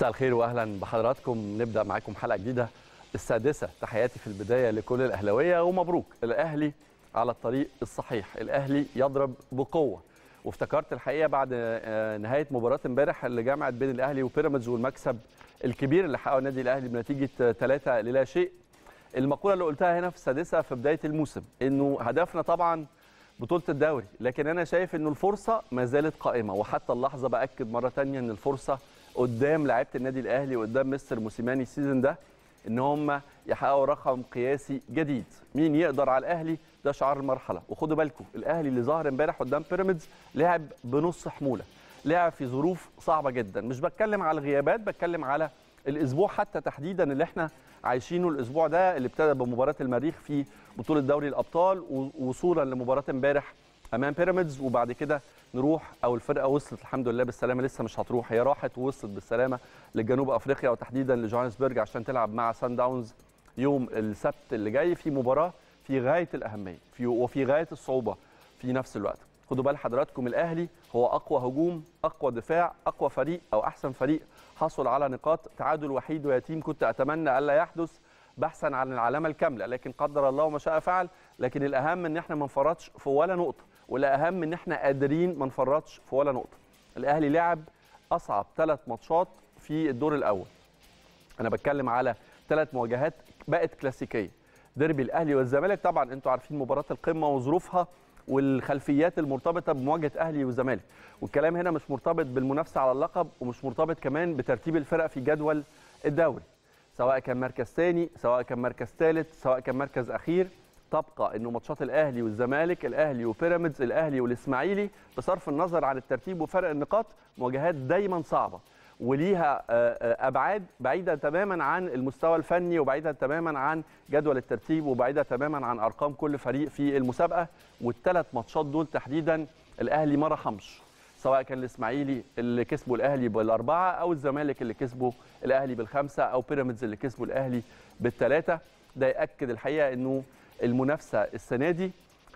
مساء الخير واهلا بحضراتكم نبدا معاكم حلقه جديده السادسه تحياتي في البدايه لكل الاهلاويه ومبروك الاهلي على الطريق الصحيح الاهلي يضرب بقوه وافتكرت الحقيقه بعد آه، نهايه مباراه امبارح اللي جمعت بين الاهلي وبيراميدز والمكسب الكبير اللي حققه النادي الاهلي بنتيجه 3 للا شيء المقوله اللي قلتها هنا في السادسه في بدايه الموسم انه هدفنا طبعا بطوله الدوري لكن انا شايف انه الفرصه ما زالت قائمه وحتى اللحظه باكد مره ثانيه ان الفرصه قدام لعيبه النادي الاهلي وقدام مستر موسيماني السيزون ده ان هم يحققوا رقم قياسي جديد مين يقدر على الاهلي ده شعار المرحله وخدوا بالكم الاهلي اللي ظهر امبارح قدام بيراميدز لعب بنص حموله لعب في ظروف صعبه جدا مش بتكلم على الغيابات بتكلم على الاسبوع حتى تحديدا اللي احنا عايشينه الاسبوع ده اللي ابتدى بمباراه المريخ في بطوله دوري الابطال ووصولا لمباراه امبارح امام بيراميدز وبعد كده نروح او الفرقه وصلت الحمد لله بالسلامه لسه مش هتروح هي راحت ووصلت بالسلامه لجنوب افريقيا وتحديدا لجوهانسبرج عشان تلعب مع سان داونز يوم السبت اللي جاي في مباراه في غايه الاهميه في وفي غايه الصعوبه في نفس الوقت خدوا بال حضراتكم الاهلي هو اقوى هجوم اقوى دفاع اقوى فريق او احسن فريق حصل على نقاط تعادل وحيد ويتيم كنت اتمنى الا يحدث بحثا عن العلامه الكامله لكن قدر الله ما شاء فعل لكن الاهم ان احنا ما نفرطش في ولا نقطه والاهم ان احنا قادرين ما نفرطش في ولا نقطه الاهلي لعب اصعب ثلاث ماتشات في الدور الاول انا بتكلم على ثلاث مواجهات بقت كلاسيكيه ديربي الاهلي والزمالك طبعا انتوا عارفين مباراه القمه وظروفها والخلفيات المرتبطه بمواجهه اهلي وزمالك والكلام هنا مش مرتبط بالمنافسه على اللقب ومش مرتبط كمان بترتيب الفرق في جدول الدوري سواء كان مركز ثاني سواء كان مركز ثالث سواء كان مركز اخير تبقى انه ماتشات الاهلي والزمالك الاهلي وبيراميدز الاهلي والاسماعيلي بصرف النظر عن الترتيب وفرق النقاط مواجهات دايما صعبه وليها ابعاد بعيده تماما عن المستوى الفني وبعيده تماما عن جدول الترتيب وبعيده تماما عن ارقام كل فريق في المسابقه والثلاث ماتشات دول تحديدا الاهلي ما رحمش سواء كان الاسماعيلي اللي كسبوا الاهلي بالاربعه او الزمالك اللي كسبوا الاهلي بالخمسه او بيراميدز اللي كسبوا الاهلي بالثلاثه ده ياكد الحقيقه انه المنافسه السنه دي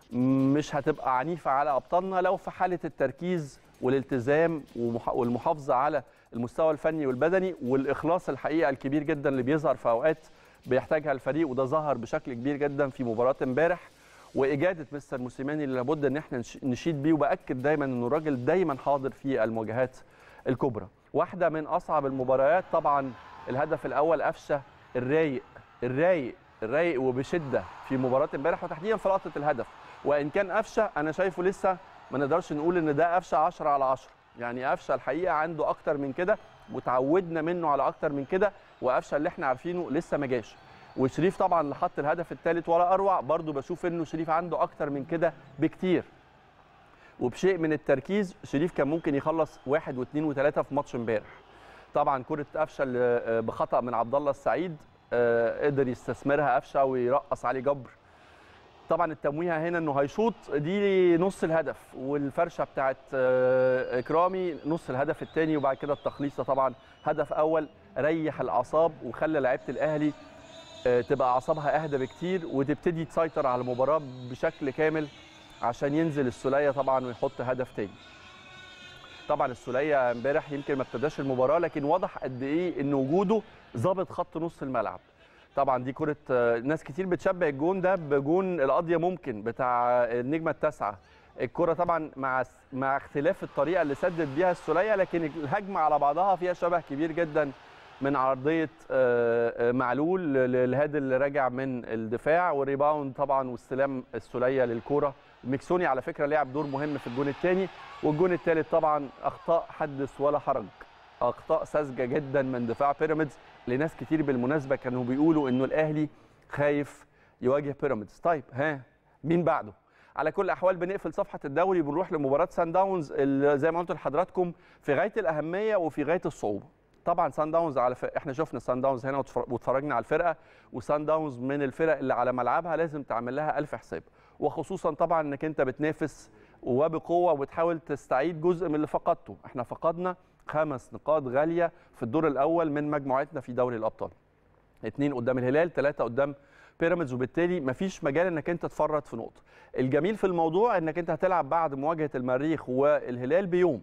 مش هتبقى عنيفه على ابطالنا لو في حاله التركيز والالتزام والمحافظه على المستوى الفني والبدني والاخلاص الحقيقه الكبير جدا اللي بيظهر في اوقات بيحتاجها الفريق وده ظهر بشكل كبير جدا في مباراه امبارح واجاده مستر موسيماني اللي لابد ان احنا نشيد بيه وباكد دايما انه الراجل دايما حاضر في المواجهات الكبرى واحده من اصعب المباريات طبعا الهدف الاول قفشه الرايق الرايق الرايق وبشده في مباراه امبارح وتحديدا في لقطه الهدف وان كان قفشه انا شايفه لسه ما نقدرش نقول ان ده قفشه 10 على 10 يعني قفشه الحقيقه عنده اكتر من كده وتعودنا منه على اكتر من كده وقفشه اللي احنا عارفينه لسه ما جاش وشريف طبعا اللي حط الهدف الثالث ولا اروع برضو بشوف انه شريف عنده اكتر من كده بكتير وبشيء من التركيز شريف كان ممكن يخلص واحد واثنين وثلاثه في ماتش امبارح طبعا كره قفشه بخطا من عبد الله السعيد قدر يستثمرها قفشه ويرقص علي جبر طبعا التمويهه هنا انه هيشوط دي نص الهدف والفرشه بتاعت اكرامي نص الهدف الثاني وبعد كده التخليصه طبعا هدف اول ريح الاعصاب وخلى لعيبه الاهلي تبقى اعصابها اهدى بكتير وتبتدي تسيطر على المباراه بشكل كامل عشان ينزل السوليه طبعا ويحط هدف تاني طبعا السوليه امبارح يمكن ما ابتداش المباراه لكن واضح قد ايه ان وجوده ظابط خط نص الملعب طبعا دي كره ناس كتير بتشبه الجون ده بجون القضيه ممكن بتاع النجمه التاسعه الكره طبعا مع مع اختلاف الطريقه اللي سدد بيها السوليه لكن الهجمه على بعضها فيها شبه كبير جدا من عرضيه معلول للهادي اللي راجع من الدفاع والريباوند طبعا واستلام السوليه للكره ميكسوني على فكره لعب دور مهم في الجون الثاني والجون الثالث طبعا اخطاء حدث ولا حرج اخطاء ساذجه جدا من دفاع بيراميدز لناس كتير بالمناسبه كانوا بيقولوا انه الاهلي خايف يواجه بيراميدز طيب ها مين بعده على كل الاحوال بنقفل صفحه الدوري بنروح لمباراه سان داونز اللي زي ما قلت لحضراتكم في غايه الاهميه وفي غايه الصعوبه طبعا سان داونز على ف... احنا شفنا سان داونز هنا واتفرجنا على الفرقه وسان داونز من الفرق اللي على ملعبها لازم تعمل لها الف حساب وخصوصا طبعا انك انت بتنافس وبقوه وبتحاول تستعيد جزء من اللي فقدته احنا فقدنا خمس نقاط غاليه في الدور الاول من مجموعتنا في دوري الابطال اثنين قدام الهلال ثلاثه قدام بيراميدز وبالتالي مفيش مجال انك انت تفرط في نقطه الجميل في الموضوع انك انت هتلعب بعد مواجهه المريخ والهلال بيوم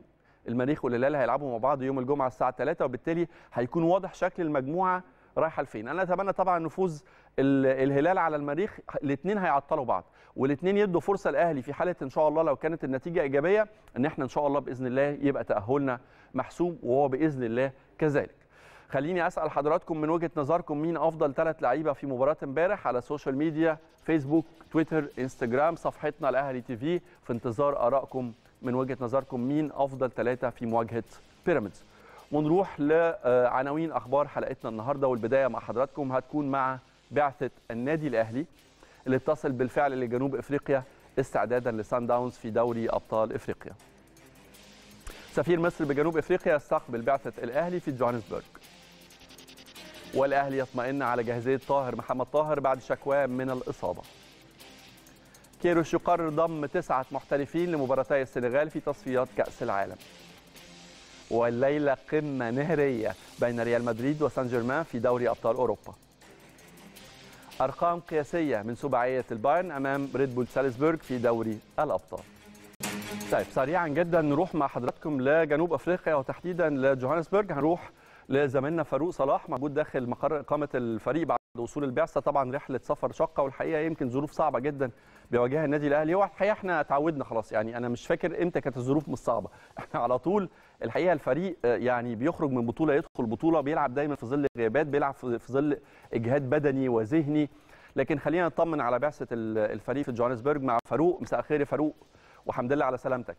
المريخ والهلال هيلعبوا مع بعض يوم الجمعه الساعه 3 وبالتالي هيكون واضح شكل المجموعه رايحه لفين انا اتمنى طبعا نفوذ الهلال على المريخ الاثنين هيعطلوا بعض والاثنين يدوا فرصه الاهلي في حاله ان شاء الله لو كانت النتيجه ايجابيه ان احنا ان شاء الله باذن الله يبقى تاهلنا محسوم وهو باذن الله كذلك خليني اسال حضراتكم من وجهه نظركم مين افضل ثلاث لعيبه في مباراه امبارح على السوشيال ميديا فيسبوك تويتر انستجرام صفحتنا الاهلي تي في في انتظار ارائكم من وجهه نظركم مين افضل ثلاثه في مواجهه بيراميدز ونروح لعناوين اخبار حلقتنا النهارده والبدايه مع حضراتكم هتكون مع بعثه النادي الاهلي اللي اتصل بالفعل لجنوب افريقيا استعدادا لسان داونز في دوري ابطال افريقيا. سفير مصر بجنوب افريقيا يستقبل بعثه الاهلي في جوهانسبرج. والاهلي يطمئن على جاهزيه طاهر محمد طاهر بعد شكواه من الاصابه. كيروش يقرر ضم تسعه محترفين لمباراتي السنغال في تصفيات كاس العالم. والليله قمه نهريه بين ريال مدريد وسان جيرمان في دوري ابطال اوروبا. ارقام قياسيه من سباعيه البايرن امام ريد بول سالزبورغ في دوري الابطال. طيب سريعا جدا نروح مع حضراتكم لجنوب افريقيا وتحديدا لجوهانسبرج هنروح لزميلنا فاروق صلاح موجود داخل مقر اقامه الفريق بعد وصول البعثه طبعا رحله سفر شاقه والحقيقه يمكن ظروف صعبه جدا بيواجهها النادي الاهلي هو الحقيقه احنا اتعودنا خلاص يعني انا مش فاكر امتى كانت الظروف مش صعبه احنا على طول الحقيقه الفريق يعني بيخرج من بطوله يدخل بطوله بيلعب دايما في ظل غيابات بيلعب في ظل اجهاد بدني وذهني لكن خلينا نطمن على بعثه الفريق في جوهانسبرج مع فاروق مساء الخير يا فاروق وحمد لله على سلامتك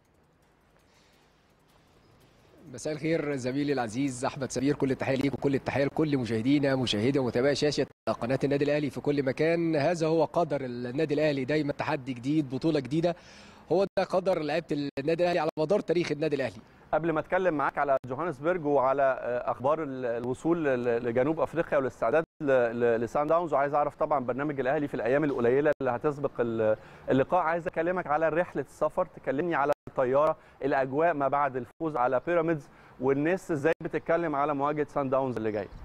مساء الخير زميلي العزيز احمد سمير كل التحيه ليك وكل التحيه لكل مشاهدينا مشاهدي ومتابعي شاشه قناه النادي الاهلي في كل مكان هذا هو قدر النادي الاهلي دايما تحدي جديد بطوله جديده هو ده قدر لعيبه النادي الاهلي على مدار تاريخ النادي الاهلي قبل ما اتكلم معاك على جوهانسبرج وعلى اخبار الوصول لجنوب افريقيا والاستعداد لسان داونز وعايز اعرف طبعا برنامج الاهلي في الايام القليله اللي هتسبق اللقاء عايز اكلمك على رحله السفر تكلمني على الطياره الاجواء ما بعد الفوز على بيراميدز والناس ازاي بتتكلم على مواجهه سان داونز اللي جايه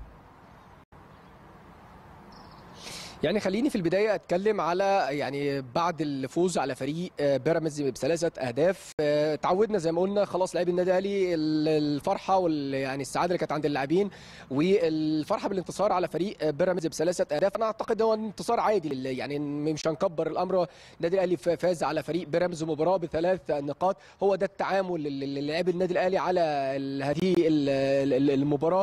يعني خليني في البدايه اتكلم على يعني بعد الفوز على فريق بيراميدز بثلاثه اهداف تعودنا زي ما قلنا خلاص لاعبي النادي الاهلي الفرحه وال يعني السعاده اللي كانت عند اللاعبين والفرحه بالانتصار على فريق بيراميدز بثلاثه اهداف انا اعتقد هو انتصار عادي يعني مش هنكبر الامر النادي الاهلي فاز على فريق بيراميدز مباراه بثلاث نقاط هو ده التعامل اللي لعب النادي الاهلي على هذه المباراه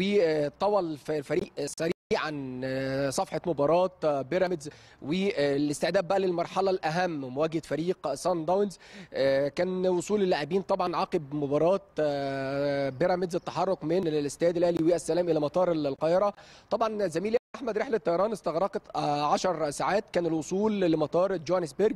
وطول الفريق سريع عن صفحه مباراه بيراميدز والاستعداد بقى للمرحله الاهم مواجهه فريق سان داونز كان وصول اللاعبين طبعا عقب مباراه بيراميدز التحرك من الاستاد الاهلي والسلام الى مطار القاهره طبعا زميلي احمد رحله طيران استغرقت 10 ساعات كان الوصول لمطار جوهانسبرج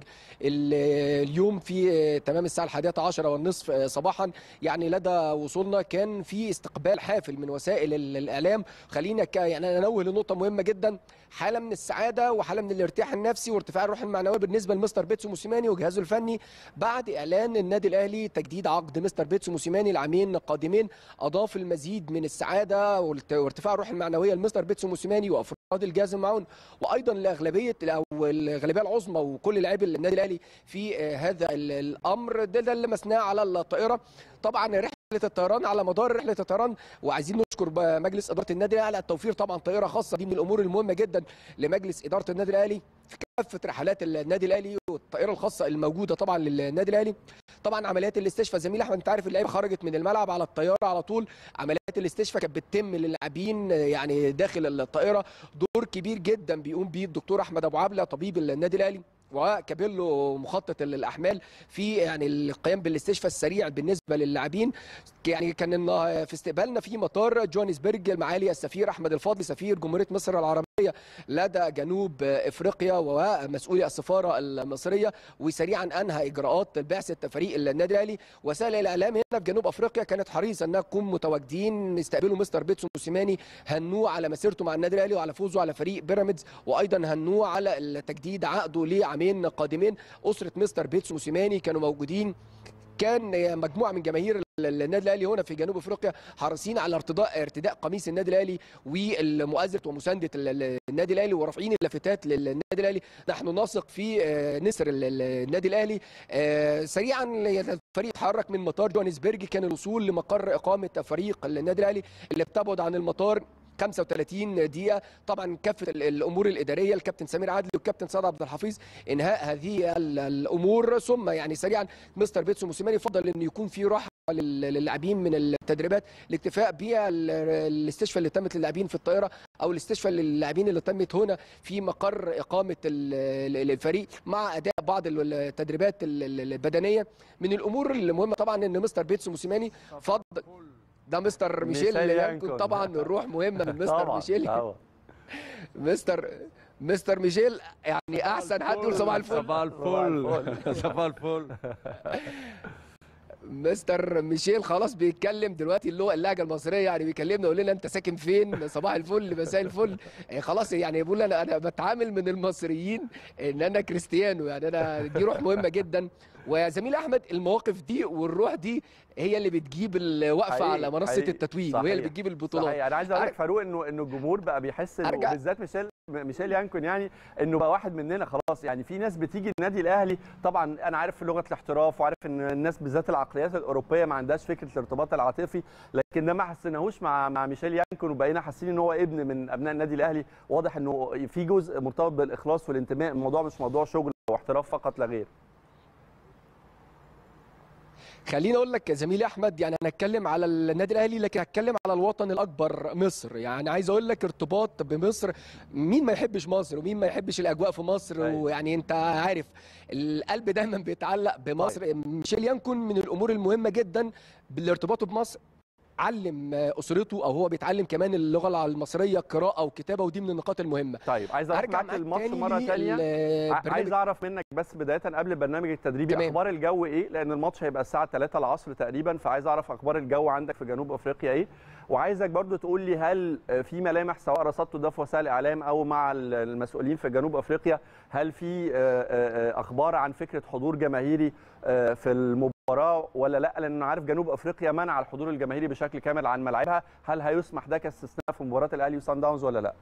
اليوم في تمام الساعه الحادية عشرة والنصف صباحا يعني لدى وصولنا كان في استقبال حافل من وسائل الاعلام خلينا يعني انوه لنقطه مهمه جدا حاله من السعاده وحاله من الارتياح النفسي وارتفاع الروح المعنويه بالنسبه لمستر بيتسو موسيماني وجهازه الفني بعد اعلان النادي الاهلي تجديد عقد مستر بيتسو موسيماني العامين القادمين اضاف المزيد من السعاده وارتفاع الروح المعنويه لمستر بيتسو موسيماني وافراد الجهاز المعاون وايضا لاغلبيه او الاغلبيه العظمى وكل لاعبي النادي الاهلي في هذا الامر ده, ده اللي لمسناه على الطائره طبعا رحله الطيران على مدار رحله الطيران وعايزين نشكر مجلس اداره النادي الاهلي على التوفير طبعا طائره خاصه دي من الامور المهمه جدا لمجلس اداره النادي الاهلي في كافه رحلات النادي الاهلي والطائره الخاصه الموجوده طبعا للنادي الاهلي طبعا عمليات الاستشفاء زميلي احمد انت عارف اللعيبه خرجت من الملعب على الطياره على طول عمليات الاستشفاء كانت بتتم للاعبين يعني داخل الطائره دور كبير جدا بيقوم بيه الدكتور احمد ابو عبله طبيب النادي الاهلي وكابيلو مخطط الاحمال في يعني القيام بالاستشفاء السريع بالنسبه للاعبين يعني كان في استقبالنا في مطار جوهانسبرج معالي السفير احمد الفاضلي سفير جمهوريه مصر العربيه لدى جنوب افريقيا ومسؤولي السفاره المصريه وسريعا انهى اجراءات بعثه فريق النادي الاهلي وسائل الاعلام هنا في جنوب افريقيا كانت حريصه انها تكون متواجدين يستقبلوا مستر بيتسو موسيماني هنوه على مسيرته مع النادي الاهلي وعلى فوزه على فريق بيراميدز وايضا هنوه على تجديد عقده لعامين قادمين اسره مستر بيتسو موسيماني كانوا موجودين كان مجموعه من جماهير النادي الاهلي هنا في جنوب افريقيا حريصين على ارتداء ارتداء قميص النادي الاهلي والمؤازره ومسانده النادي الاهلي ورافعين اللافتات للنادي الاهلي نحن نثق في نسر النادي الاهلي سريعا الفريق اتحرك من مطار جوهانسبرج كان الوصول لمقر اقامه فريق النادي الاهلي اللي بتبعد عن المطار 35 دقيقة طبعا كافة الأمور الإدارية الكابتن سمير عادل والكابتن سعد عبد الحفيظ إنهاء هذه الأمور ثم يعني سريعا مستر بيتسو موسيماني فضل إنه يكون في راحة للاعبين من التدريبات الاكتفاء بالاستشفاء اللي تمت للاعبين في الطائره او الاستشفاء للاعبين اللي تمت هنا في مقر اقامه الفريق مع اداء بعض التدريبات البدنيه من الامور المهمه طبعا ان مستر بيتسو موسيماني فضل ده مستر ميشيل يمكن طبعا الروح مهمه من مستر طبعا ميشيل طبعا مستر مستر ميشيل يعني احسن حد يقول صباح الفل صباح الفل صباح الفل مستر ميشيل خلاص بيتكلم دلوقتي اللغه اللهجه المصريه يعني بيكلمنا يقول لنا انت ساكن فين صباح الفل مساء الفل يعني خلاص يعني بيقول انا انا بتعامل من المصريين ان انا كريستيانو يعني انا دي روح مهمه جدا وزميل احمد المواقف دي والروح دي هي اللي بتجيب الوقفه حقيقي، على منصه حقيقي. التتويج وهي اللي صحيح. بتجيب البطولات صحيح انا عايز اقول لك أرجع- فاروق انه انه الجمهور بقى بيحس انه أرجع- بالذات ميشيل ميشيل يانكون يعني انه بقى واحد مننا خلاص يعني في ناس بتيجي النادي الاهلي طبعا انا عارف في لغه الاحتراف وعارف ان الناس بالذات العقليات الاوروبيه ما عندهاش فكره الارتباط العاطفي لكن ده ما حسيناهوش مع مع ميشيل يانكون وبقينا حاسين ان هو ابن من ابناء النادي الاهلي واضح انه في جزء مرتبط بالاخلاص والانتماء الموضوع مش موضوع شغل واحتراف فقط لا غير خليني اقول لك يا زميلي احمد يعني انا اتكلم على النادي الاهلي لكن هتكلم على الوطن الاكبر مصر يعني عايز اقول لك ارتباط بمصر مين ما يحبش مصر ومين ما يحبش الاجواء في مصر أيوة. ويعني انت عارف القلب دايما بيتعلق بمصر ميشيل يانكون من الامور المهمه جدا بالارتباط بمصر علم اسرته او هو بيتعلم كمان اللغه المصريه قراءه وكتابه ودي من النقاط المهمه طيب عايز اروح ارجع معاك معاك الماتش تاني مره ثانيه ع- عايز للبرنامج اعرف منك بس بدايه قبل البرنامج التدريبي تمام. اخبار الجو ايه لان الماتش هيبقى الساعه 3 العصر تقريبا فعايز اعرف اخبار الجو عندك في جنوب افريقيا ايه وعايزك برضو تقول لي هل في ملامح سواء رصدته ده في وسائل الاعلام او مع ال- المسؤولين في جنوب افريقيا هل في آه، آه، آه، اخبار عن فكره حضور جماهيري آه، في المباراه ولا لا لان عارف جنوب افريقيا منع الحضور الجماهيري بشكل كامل عن ملاعبها هل هيسمح ده كاستثناء في مباراه الاهلي وسان داونز ولا لا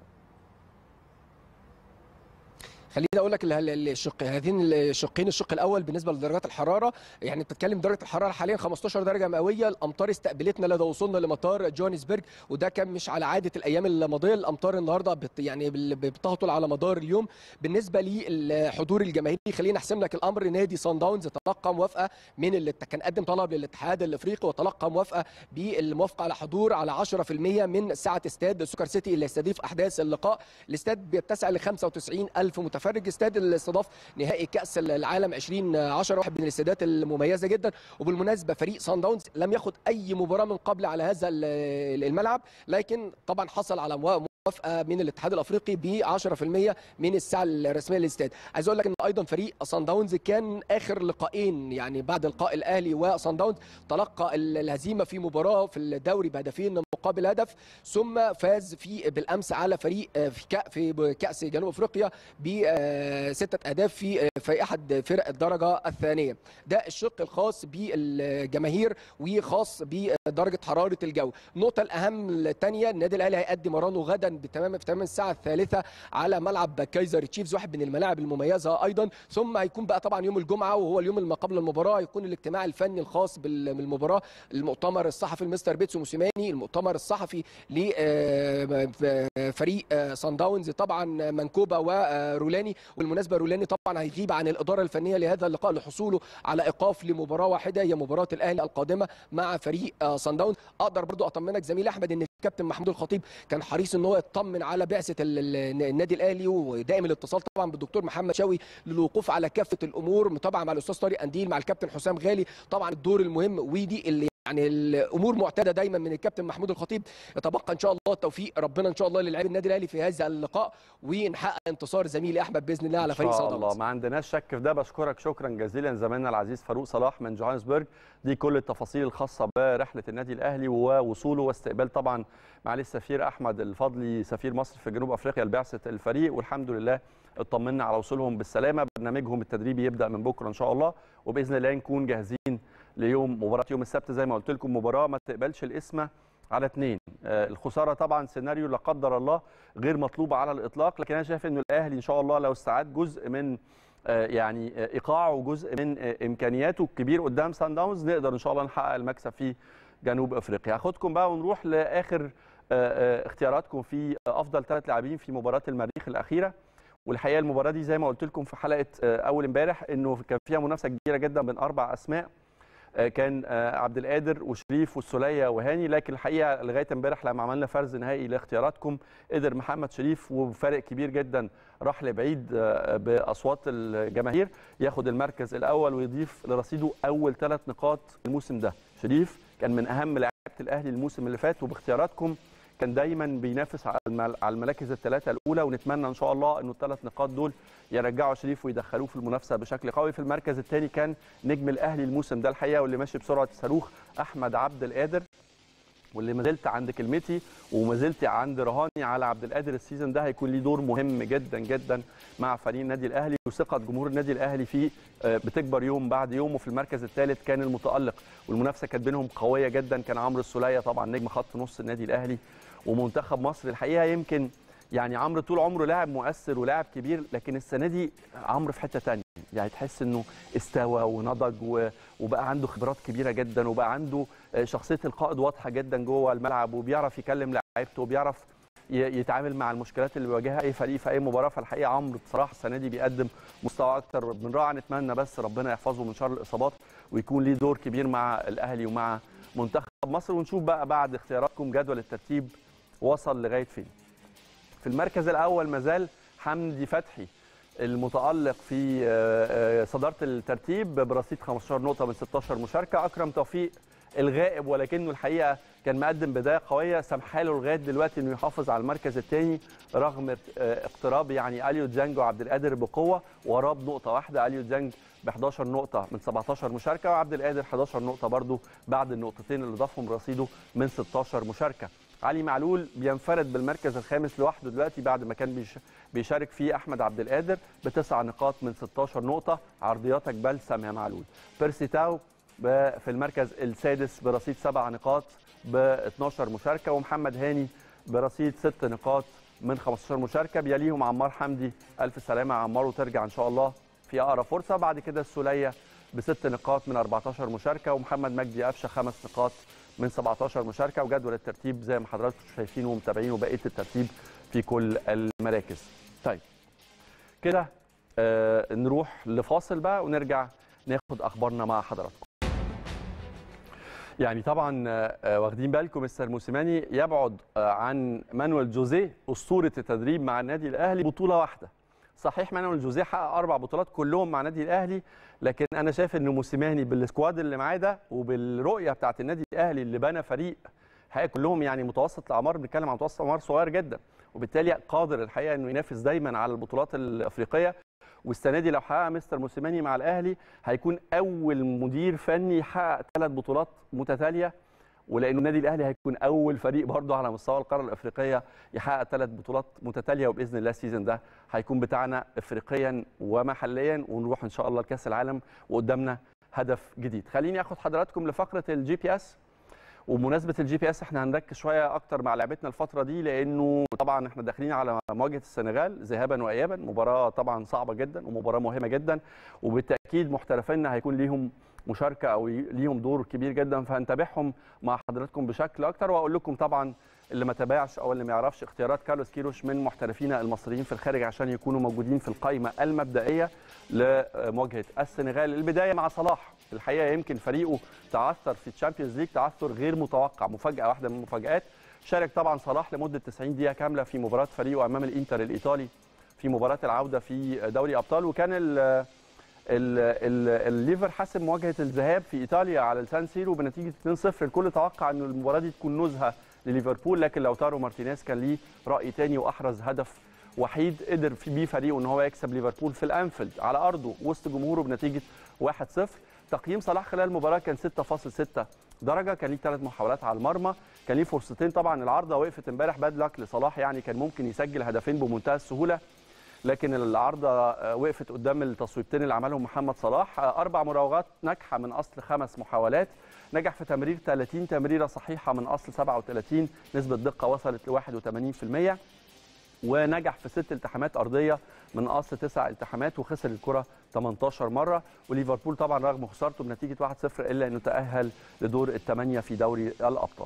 خليني اقول لك ال- ال- الشق هذين الشقين الشق الاول بالنسبه لدرجات الحراره يعني بتتكلم درجه الحراره حاليا 15 درجه مئويه الامطار استقبلتنا لدى وصولنا لمطار جوهانسبرج وده كان مش على عاده الايام الماضيه الامطار النهارده بت يعني بال- بتهطل على مدار اليوم بالنسبه للحضور الجماهيري خلينا احسم لك الامر نادي سان داونز تلقى موافقه من اللي كان قدم طلب للاتحاد الافريقي وتلقى موافقه بالموافقه على حضور على 10% من سعه استاد سوكر سيتي اللي يستضيف احداث اللقاء الاستاد بيتسع ل 95 الف متفرج استاد اللي استضاف نهائي كاس العالم 2010 واحد من الاستادات المميزه جدا وبالمناسبه فريق سان داونز لم ياخد اي مباراه من قبل على هذا ال- الملعب لكن طبعا حصل على موا- موافقه من الاتحاد الافريقي ب 10% من السعه الرسميه للاستاد عايز اقول لك ان ايضا فريق سان داونز كان اخر لقاءين يعني بعد لقاء الاهلي وسان داونز تلقى ال- الهزيمه في مباراه في الدوري بهدفين مقابل هدف ثم فاز في بالامس على فريق آه، في كأ في كاس جنوب افريقيا بسته اهداف في آه، في احد فرق الدرجه الثانيه ده الشق الخاص بالجماهير وخاص بدرجه حراره الجو النقطه الاهم الثانيه النادي الاهلي هيقدم مرانه غدا بتمام في تمام الساعه الثالثه على ملعب كايزر تشيفز واحد من الملاعب المميزه ايضا ثم هيكون بقى طبعا يوم الجمعه وهو اليوم اللي ما قبل المباراه هيكون الاجتماع الفني الخاص بال- بالمباراه المؤتمر الصحفي المستر بيتسو موسيماني المؤتمر الصحفي لفريق سان داونز طبعا منكوبه ورولاني والمناسبه رولاني طبعا هيغيب عن الاداره الفنيه لهذا اللقاء لحصوله على ايقاف لمباراه واحده هي مباراه الاهلي القادمه مع فريق آه، سان داونز اقدر برضو اطمنك زميلي احمد ان الكابتن محمود الخطيب كان حريص ان هو يطمن على بعثه ال- ال- النادي الاهلي ودائم الاتصال طبعا بالدكتور محمد شوقي للوقوف على كافه الامور متابعه مع الاستاذ طارق انديل مع الكابتن حسام غالي طبعا الدور المهم ودي اللي يعني الامور معتاده دايما من الكابتن محمود الخطيب يتبقى ان شاء الله التوفيق ربنا ان شاء الله للاعبي النادي الاهلي في هذا اللقاء ونحقق انتصار زميلي احمد باذن الله على فريق ان سان شاء الله داونز ما عندناش شك في ده بشكرك شكرا جزيلا زميلنا العزيز فاروق صلاح من جوهانسبرج دي كل التفاصيل الخاصه برحله النادي الاهلي ووصوله واستقبال طبعا معالي السفير احمد الفضلي سفير مصر في جنوب افريقيا لبعثه الفريق والحمد لله اطمنا على وصولهم بالسلامه برنامجهم التدريبي يبدا من بكره ان شاء الله وباذن الله نكون جاهزين ليوم مباراه يوم السبت زي ما قلت لكم مباراه ما تقبلش الاسم على اثنين آه، الخساره طبعا سيناريو لا قدر الله غير مطلوب على الاطلاق لكن انا شايف انه الاهلي ان شاء الله لو استعاد جزء من آه، يعني آه، ايقاعه وجزء من آه، امكانياته الكبير قدام سان داونز نقدر ان شاء الله نحقق المكسب في جنوب افريقيا هاخدكم بقى ونروح لاخر آه، آه، اختياراتكم في افضل ثلاث لاعبين في مباراه المريخ الاخيره والحقيقه المباراه دي زي ما قلت لكم في حلقه آه، اول امبارح انه كان فيها منافسه كبيره جدا بين اربع اسماء آه، كان آه، عبد القادر وشريف والسوليه وهاني لكن الحقيقه لغايه امبارح لما عملنا فرز نهائي لاختياراتكم قدر محمد شريف وبفارق كبير جدا راح لبعيد آه، باصوات الجماهير ياخد المركز الاول ويضيف لرصيده اول ثلاث نقاط الموسم ده شريف كان من اهم لاعيبه الاهلي الموسم اللي فات وباختياراتكم كان دايما بينافس على المل- على المراكز الثلاثه الاولى ونتمنى ان شاء الله انه الثلاث نقاط دول يرجعوا شريف ويدخلوه في المنافسه بشكل قوي في المركز الثاني كان نجم الاهلي الموسم ده الحقيقه واللي ماشي بسرعه الصاروخ احمد عبد القادر واللي ما زلت عند كلمتي وما زلت عند رهاني على عبد القادر السيزون ده هيكون ليه دور مهم جدا جدا مع فريق النادي الاهلي وثقه جمهور النادي الاهلي فيه آه، بتكبر يوم بعد يوم وفي المركز الثالث كان المتالق والمنافسه كانت بينهم قويه جدا كان عمرو السوليه طبعا نجم خط نص النادي الاهلي ومنتخب مصر الحقيقه يمكن يعني عمرو طول عمره لاعب مؤثر ولاعب كبير لكن السنه دي عمرو في حته تانية يعني تحس انه استوى ونضج و- وبقى عنده خبرات كبيره جدا وبقى عنده آه، شخصيه القائد واضحه جدا جوه الملعب وبيعرف يكلم لعيبته وبيعرف ي- يتعامل مع المشكلات اللي بيواجهها اي فريق في اي مباراه فالحقيقه عمرو بصراحه السنه دي بيقدم مستوى اكتر من رائع نتمنى بس ربنا يحفظه من شر الاصابات ويكون ليه دور كبير مع الاهلي ومع منتخب مصر ونشوف بقى بعد اختياراتكم جدول الترتيب وصل لغايه فين في المركز الاول مازال حمدي فتحي المتالق في آه، آه، صداره الترتيب برصيد 15 نقطه من 16 مشاركه اكرم توفيق الغائب ولكنه الحقيقه كان مقدم بدايه قويه سامحاله لغايه دلوقتي انه يحافظ على المركز الثاني رغم آه، اقتراب يعني اليو ديانج وعبد القادر بقوه وراه بنقطه واحده اليو ديانج ب 11 نقطه من 17 مشاركه وعبد القادر 11 نقطه برضو بعد النقطتين اللي ضافهم رصيده من 16 مشاركه علي معلول بينفرد بالمركز الخامس لوحده دلوقتي بعد ما كان بيش- بيشارك فيه احمد عبد القادر بتسع نقاط من 16 نقطه عرضياتك بلسم يا معلول بيرسي تاو ب- في المركز السادس برصيد سبع نقاط ب 12 مشاركه ومحمد هاني برصيد ست نقاط من 15 مشاركه بيليهم عمار حمدي الف سلامه يا عمار وترجع ان شاء الله في اقرب فرصه بعد كده السوليه بست نقاط من 14 مشاركه ومحمد مجدي قفشه خمس نقاط من 17 مشاركه وجدول الترتيب زي ما حضراتكم شايفين ومتابعين وبقيه الترتيب في كل المراكز. طيب كده آه نروح لفاصل بقى ونرجع ناخد اخبارنا مع حضراتكم. يعني طبعا آه، واخدين بالكم مستر موسيماني يبعد آه، عن مانويل جوزيه اسطوره التدريب مع النادي الاهلي بطوله واحده. صحيح مانويل جوزيه حقق اربع بطولات كلهم مع النادي الاهلي لكن انا شايف ان موسيماني بالسكواد اللي معاه ده وبالرؤيه بتاعت النادي الاهلي اللي بنى فريق الحقيقه كلهم يعني متوسط الاعمار بنتكلم عن متوسط اعمار صغير جدا وبالتالي قادر الحقيقه انه ينافس دايما على البطولات الافريقيه والسنه دي لو حقق مستر موسيماني مع الاهلي هيكون اول مدير فني يحقق ثلاث بطولات متتاليه ولانه النادي الاهلي هيكون اول فريق برضه على مستوى القاره الافريقيه يحقق ثلاث بطولات متتاليه وباذن الله السيزون ده هيكون بتاعنا افريقيا ومحليا ونروح ان شاء الله لكاس العالم وقدامنا هدف جديد خليني اخد حضراتكم لفقره الجي بي اس وبمناسبه الجي بي اس احنا هنركز شويه اكتر مع لعبتنا الفتره دي لانه طبعا احنا داخلين على مواجهه السنغال ذهابا وايابا مباراه طبعا صعبه جدا ومباراه مهمه جدا وبالتاكيد محترفينا هيكون ليهم مشاركه او ليهم دور كبير جدا فهنتابعهم مع حضراتكم بشكل اكتر واقول لكم طبعا اللي ما تابعش او اللي ما يعرفش اختيارات كارلوس كيروش من محترفينا المصريين في الخارج عشان يكونوا موجودين في القائمه المبدئيه لمواجهه السنغال البدايه مع صلاح الحقيقه يمكن فريقه تعثر في الشامبيونز ليج تعثر غير متوقع مفاجاه واحده من المفاجات شارك طبعا صلاح لمده 90 دقيقه كامله في مباراه فريقه امام الانتر الايطالي في مباراه العوده في دوري ابطال وكان ال ال- ال- الليفر حسم مواجهه الذهاب في ايطاليا على السان سيرو بنتيجه 2-0 الكل توقع ان المباراه دي تكون نزهه لليفربول لكن لوتارو مارتينيز كان ليه راي تاني واحرز هدف وحيد قدر في بيه فريقه ان هو يكسب ليفربول في الانفيلد على ارضه وسط جمهوره بنتيجه 1-0 تقييم صلاح خلال المباراه كان 6.6 درجه كان ليه ثلاث محاولات على المرمى كان ليه فرصتين طبعا العارضه وقفت امبارح باد لك لصلاح يعني كان ممكن يسجل هدفين بمنتهى السهوله لكن العارضه آه، وقفت قدام التصويبتين اللي عملهم محمد صلاح آه، اربع مراوغات ناجحه من اصل خمس محاولات نجح في تمرير 30 تمريره صحيحه من اصل 37 نسبه دقه وصلت ل 81% ونجح في ست التحامات ارضيه من اصل تسع التحامات وخسر الكره 18 مره وليفربول طبعا رغم خسارته بنتيجه 1-0 الا انه تاهل لدور الثمانيه في دوري الابطال.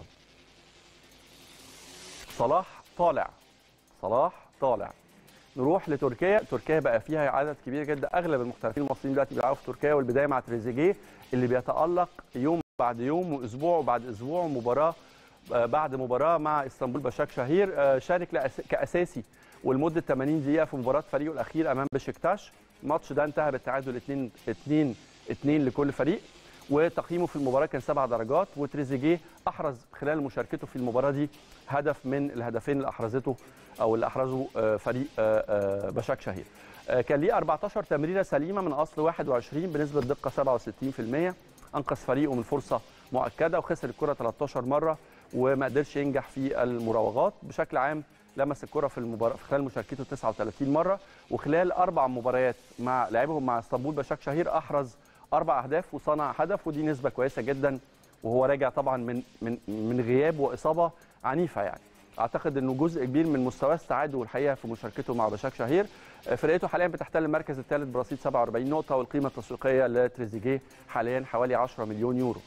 صلاح طالع صلاح طالع نروح لتركيا تركيا بقى فيها عدد كبير جدا اغلب المحترفين المصريين دلوقتي بيلعبوا في تركيا والبدايه مع تريزيجيه اللي بيتالق يوم بعد يوم واسبوع بعد اسبوع مباراه آه، بعد مباراه مع اسطنبول بشاك شهير آه، شارك لأس- كاساسي ولمده 80 دقيقه في مباراه فريقه الاخير امام بشكتاش الماتش ده انتهى بالتعادل 2 2 2 لكل فريق وتقييمه في المباراه كان سبع درجات وتريزيجيه احرز خلال مشاركته في المباراه دي هدف من الهدفين اللي احرزته او اللي احرزه آه، فريق آه، آه، بشاك شهير آه، كان ليه 14 تمريره سليمه من اصل 21 بنسبه دقه 67% انقذ فريقه من فرصه مؤكده وخسر الكره 13 مره وما قدرش ينجح في المراوغات بشكل عام لمس الكره في المباراه في خلال مشاركته 39 مره وخلال اربع مباريات مع لعبهم مع اسطنبول بشاك شهير احرز اربع اهداف وصنع هدف ودي نسبه كويسه جدا وهو راجع طبعا من من من غياب واصابه عنيفه يعني اعتقد انه جزء كبير من مستواه استعاده الحقيقه في مشاركته مع بشاك شهير فرقته حاليا بتحتل المركز الثالث برصيد 47 نقطه والقيمه التسويقيه لتريزيجيه حاليا حوالي 10 مليون يورو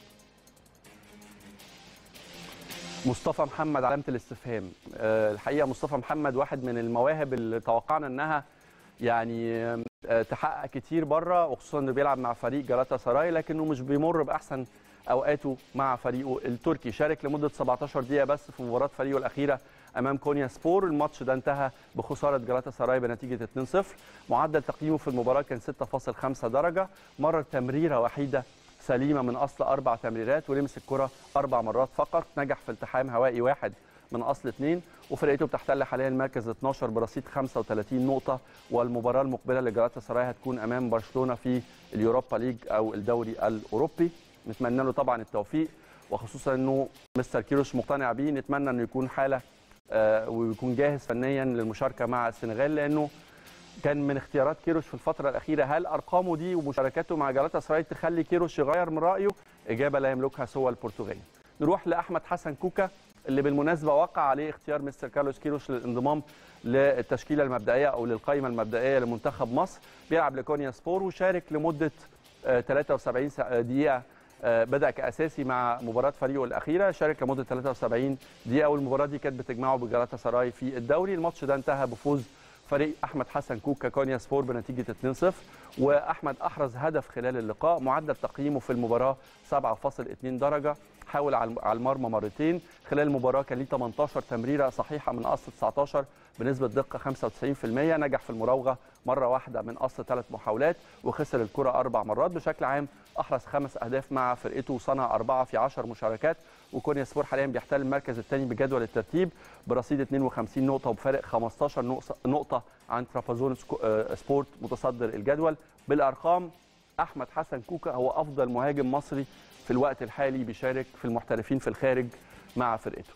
مصطفى محمد علامه الاستفهام آه، الحقيقه مصطفى محمد واحد من المواهب اللي توقعنا انها يعني آه، تحقق كتير بره وخصوصا انه بيلعب مع فريق جالاتا سراي لكنه مش بيمر باحسن اوقاته مع فريقه التركي شارك لمده 17 دقيقه بس في مباراه فريقه الاخيره امام كونيا سبور الماتش ده انتهى بخساره جالاتا سراي بنتيجه 2-0 معدل تقييمه في المباراه كان 6.5 درجه مرر تمريره وحيده سليمه من اصل اربع تمريرات ولمس الكره اربع مرات فقط نجح في التحام هوائي واحد من اصل اثنين وفرقته بتحتل حاليا المركز 12 برصيد 35 نقطه والمباراه المقبله لجلاتا سراي هتكون امام برشلونه في اليوروبا ليج او الدوري الاوروبي نتمنى له طبعا التوفيق وخصوصا انه مستر كيروش مقتنع بيه نتمنى انه يكون حاله آه، ويكون جاهز فنيا للمشاركه مع السنغال لانه كان من اختيارات كيروش في الفترة الأخيرة هل أرقامه دي ومشاركاته مع جالاتا سراي تخلي كيروش يغير من رأيه؟ إجابة لا يملكها سوى البرتغالي. نروح لأحمد حسن كوكا اللي بالمناسبة وقع عليه اختيار مستر كارلوس كيروش للانضمام للتشكيلة المبدئية أو للقائمة المبدئية لمنتخب مصر بيلعب لكونيا سبور وشارك لمدة آه، 73 سا- دقيقة آه، بدأ كأساسي مع مباراة فريقه الأخيرة شارك لمدة 73 دقيقة والمباراة دي كانت بتجمعه بجالاتا سراي في الدوري الماتش ده انتهى بفوز فريق احمد حسن كوكا كونيا سبور بنتيجه 2-0 واحمد احرز هدف خلال اللقاء معدل تقييمه في المباراه 7.2 درجه حاول على على المرمى مرتين خلال المباراه كان ليه 18 تمريره صحيحه من اصل 19 بنسبه دقه 95% نجح في المراوغه مره واحده من اصل ثلاث محاولات وخسر الكره اربع مرات بشكل عام احرز خمس اهداف مع فرقته وصنع اربعه في 10 مشاركات وكونيا سبور حاليا بيحتل المركز الثاني بجدول الترتيب برصيد 52 نقطه وبفارق 15 نقص- نقطه عن ترابازون سكو- آه، سبورت متصدر الجدول بالارقام احمد حسن كوكا هو افضل مهاجم مصري في الوقت الحالي بيشارك في المحترفين في الخارج مع فرقته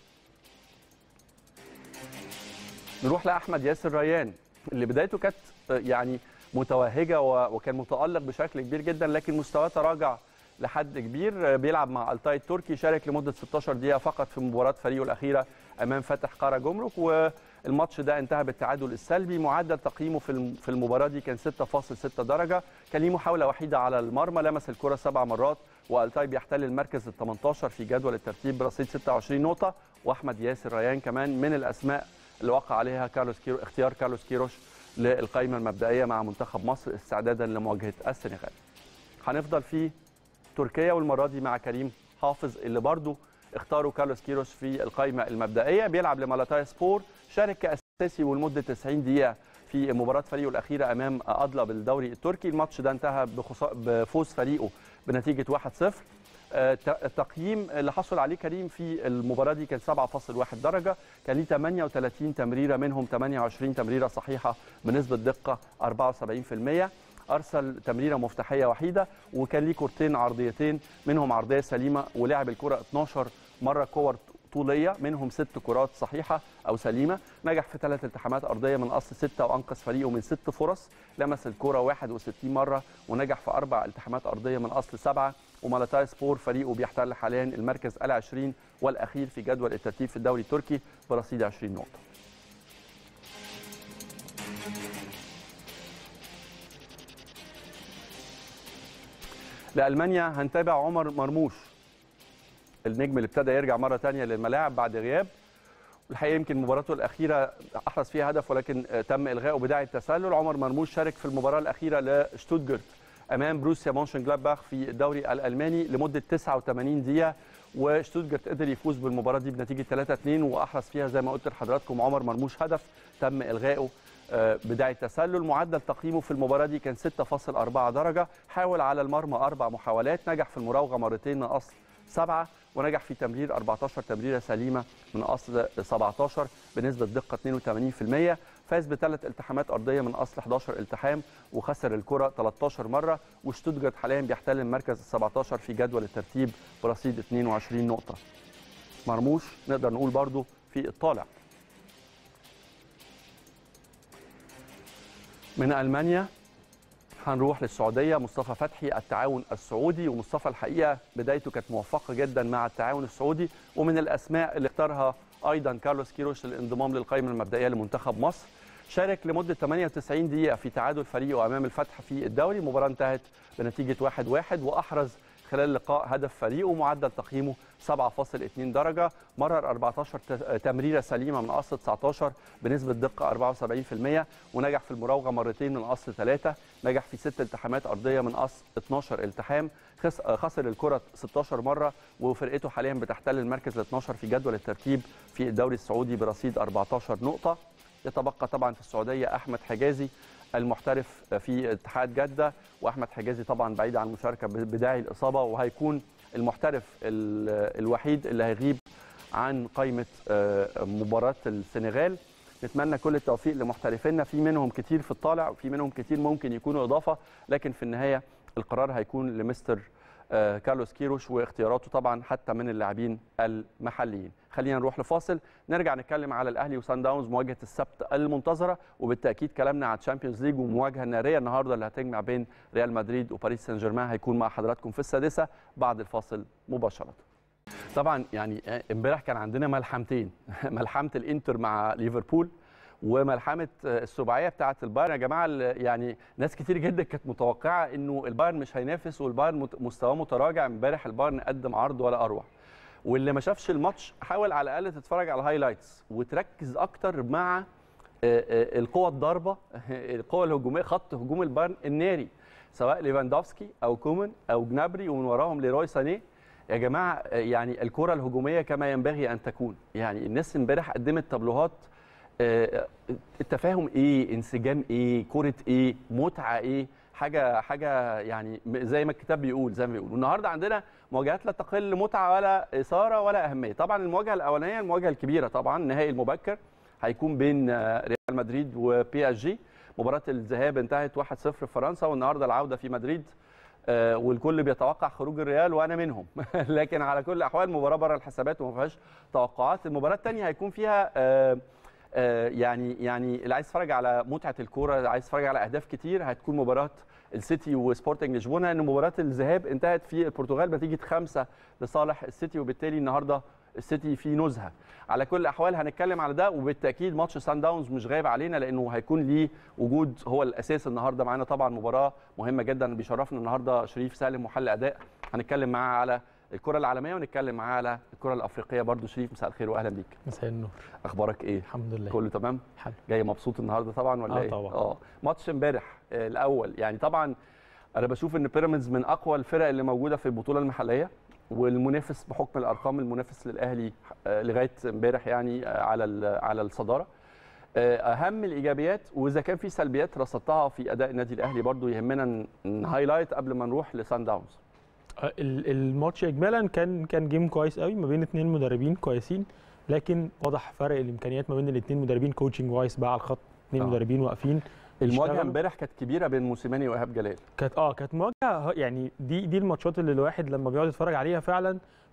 نروح لاحمد ياسر ريان اللي بدايته كانت آه، يعني متوهجه و- وكان متالق بشكل كبير جدا لكن مستواه تراجع لحد كبير آه، بيلعب مع التاي التركي شارك لمده 16 دقيقه فقط في مباراه فريقه الاخيره امام فتح قاره جمرك والماتش ده انتهى بالتعادل السلبي معدل تقييمه في الم- في المباراه دي كان 6.6 درجه كان ليه محاوله وحيده على المرمى لمس الكره سبع مرات والتاي بيحتل المركز ال 18 في جدول الترتيب برصيد 26 نقطه واحمد ياسر ريان كمان من الاسماء اللي وقع عليها كارلوس كيرو اختيار كارلوس كيروش للقائمه المبدئيه مع منتخب مصر استعدادا لمواجهه السنغال. هنفضل في تركيا والمره دي مع كريم حافظ اللي برضه اختاروا كارلوس كيروش في القائمه المبدئيه بيلعب لمالاتاي سبور شارك كاساسي ولمده 90 دقيقه في مباراه فريقه الاخيره امام ادلا بالدوري التركي الماتش ده انتهى بخسا- بفوز فريقه بنتيجه 1-0 آه، ت- التقييم اللي حصل عليه كريم في المباراه دي كان 7.1 درجه كان ليه 38 تمريره منهم 28 تمريره صحيحه بنسبه دقه 74% ارسل تمريره مفتاحيه وحيده وكان ليه كورتين عرضيتين منهم عرضيه سليمه ولعب الكره 12 مره كور طوليه منهم ست كرات صحيحه او سليمه نجح في ثلاث التحامات ارضيه من اصل سته وانقذ فريقه من ست فرص لمس الكره 61 مره ونجح في اربع التحامات ارضيه من اصل سبعه ومالاتاي سبور فريقه بيحتل حاليا المركز ال20 والاخير في جدول الترتيب في الدوري التركي برصيد 20 نقطه لألمانيا هنتابع عمر مرموش النجم اللي ابتدى يرجع مرة تانية للملاعب بعد غياب الحقيقة يمكن مباراته الأخيرة أحرز فيها هدف ولكن تم إلغائه بداعي التسلل عمر مرموش شارك في المباراة الأخيرة لشتوتجارت أمام بروسيا مونشن جلادباخ في الدوري الألماني لمدة 89 دقيقة وشتوتجارت قدر يفوز بالمباراة دي بنتيجة 3-2 وأحرز فيها زي ما قلت لحضراتكم عمر مرموش هدف تم إلغائه بداية التسلل معدل تقييمه في المباراة دي كان 6.4 درجة حاول على المرمى أربع محاولات نجح في المراوغة مرتين من أصل سبعة ونجح في تمرير 14 تمريرة سليمة من أصل 17 بنسبة دقة 82% فاز بثلاث التحامات أرضية من أصل 11 التحام وخسر الكرة 13 مرة وشتوتجارت حاليا بيحتل المركز ال 17 في جدول الترتيب برصيد 22 نقطة مرموش نقدر نقول برضو في الطالع من المانيا هنروح للسعوديه مصطفى فتحي التعاون السعودي ومصطفى الحقيقه بدايته كانت موفقه جدا مع التعاون السعودي ومن الاسماء اللي اختارها ايضا كارلوس كيروش للانضمام للقائمه المبدئيه لمنتخب مصر شارك لمده 98 دقيقه في تعادل فريقه امام الفتح في الدوري المباراه انتهت بنتيجه 1-1 واحرز خلال اللقاء هدف فريقه معدل تقييمه 7.2 درجة مرر 14 تمريرة سليمة من أصل 19 بنسبة دقة 74% ونجح في المراوغة مرتين من أصل 3 نجح في ست التحامات أرضية من أصل 12 التحام خسر الكرة 16 مرة وفرقته حاليا بتحتل المركز ال 12 في جدول الترتيب في الدوري السعودي برصيد 14 نقطة يتبقى طبعا في السعودية أحمد حجازي المحترف في اتحاد جده واحمد حجازي طبعا بعيد عن المشاركه بداعي الاصابه وهيكون المحترف الوحيد اللي هيغيب عن قائمه مباراه السنغال نتمنى كل التوفيق لمحترفينا في منهم كتير في الطالع وفي منهم كتير ممكن يكونوا اضافه لكن في النهايه القرار هيكون لمستر كارلوس كيروش واختياراته طبعا حتى من اللاعبين المحليين خلينا نروح لفاصل نرجع نتكلم على الاهلي وسان داونز مواجهه السبت المنتظره وبالتاكيد كلامنا على الشامبيونز ليج والمواجهه الناريه النهارده اللي هتجمع بين ريال مدريد وباريس سان جيرمان هيكون مع حضراتكم في السادسه بعد الفاصل مباشره طبعا يعني امبارح كان عندنا ملحمتين ملحمه الانتر مع ليفربول وملحمه السباعيه بتاعه البايرن يا جماعه يعني ناس كتير جدا كانت متوقعه انه البايرن مش هينافس والبايرن مستواه متراجع امبارح البايرن قدم عرض ولا اروع واللي ما شافش الماتش حاول على الاقل تتفرج على الهايلايتس وتركز اكتر مع القوه الضاربه القوه الهجوميه خط هجوم البايرن الناري سواء ليفاندوفسكي او كومان او جنابري ومن وراهم ليروي سانيه يا جماعه يعني الكره الهجوميه كما ينبغي ان تكون يعني الناس امبارح قدمت تابلوهات التفاهم ايه انسجام ايه كره ايه متعه ايه حاجه حاجه يعني زي ما الكتاب بيقول زي ما بيقول والنهارده عندنا مواجهات لا تقل متعه ولا اثاره ولا اهميه طبعا المواجهه الاولانيه المواجهه الكبيره طبعا النهائي المبكر هيكون بين ريال مدريد وبي اس جي مباراه الذهاب انتهت 1-0 في فرنسا والنهارده العوده في مدريد آه والكل بيتوقع خروج الريال وانا منهم لكن على كل الاحوال مباراه بره الحسابات وما فيهاش توقعات المباراه الثانيه هيكون فيها آه آه يعني يعني اللي عايز يتفرج على متعه الكوره عايز يتفرج على اهداف كتير هتكون مباراه السيتي وسبورتنج لشبونه ان مباراه الذهاب انتهت في البرتغال بنتيجه خمسه لصالح السيتي وبالتالي النهارده السيتي في نزهه على كل الاحوال هنتكلم على ده وبالتاكيد ماتش سان داونز مش غايب علينا لانه هيكون ليه وجود هو الاساس النهارده معانا طبعا مباراه مهمه جدا بيشرفنا النهارده شريف سالم محل اداء هنتكلم معاه على الكره العالميه ونتكلم معاه على الكره الافريقيه برضو شريف مساء الخير واهلا بيك مساء النور اخبارك ايه الحمد لله كله تمام حلو جاي مبسوط النهارده طبعا ولا آه ايه طبعا. اه ماتش امبارح آه الاول يعني طبعا انا بشوف ان بيراميدز من اقوى الفرق اللي موجوده في البطوله المحليه والمنافس بحكم الارقام المنافس للاهلي آه لغايه امبارح يعني آه على على الصداره اهم الايجابيات واذا كان في سلبيات رصدتها في اداء النادي الاهلي برضو يهمنا نهايلايت قبل ما نروح لسان داونز الماتش اجمالا كان كان جيم كويس قوي ما بين اثنين مدربين كويسين لكن واضح فرق الامكانيات ما بين الاثنين مدربين كوتشنج وايز بقى على الخط اثنين آه. مدربين واقفين المواجهه يشتغلوا. امبارح كانت كبيره بين موسيماني وايهاب جلال كانت اه كانت مواجهه يعني دي دي الماتشات اللي الواحد لما بيقعد يتفرج عليها فعلا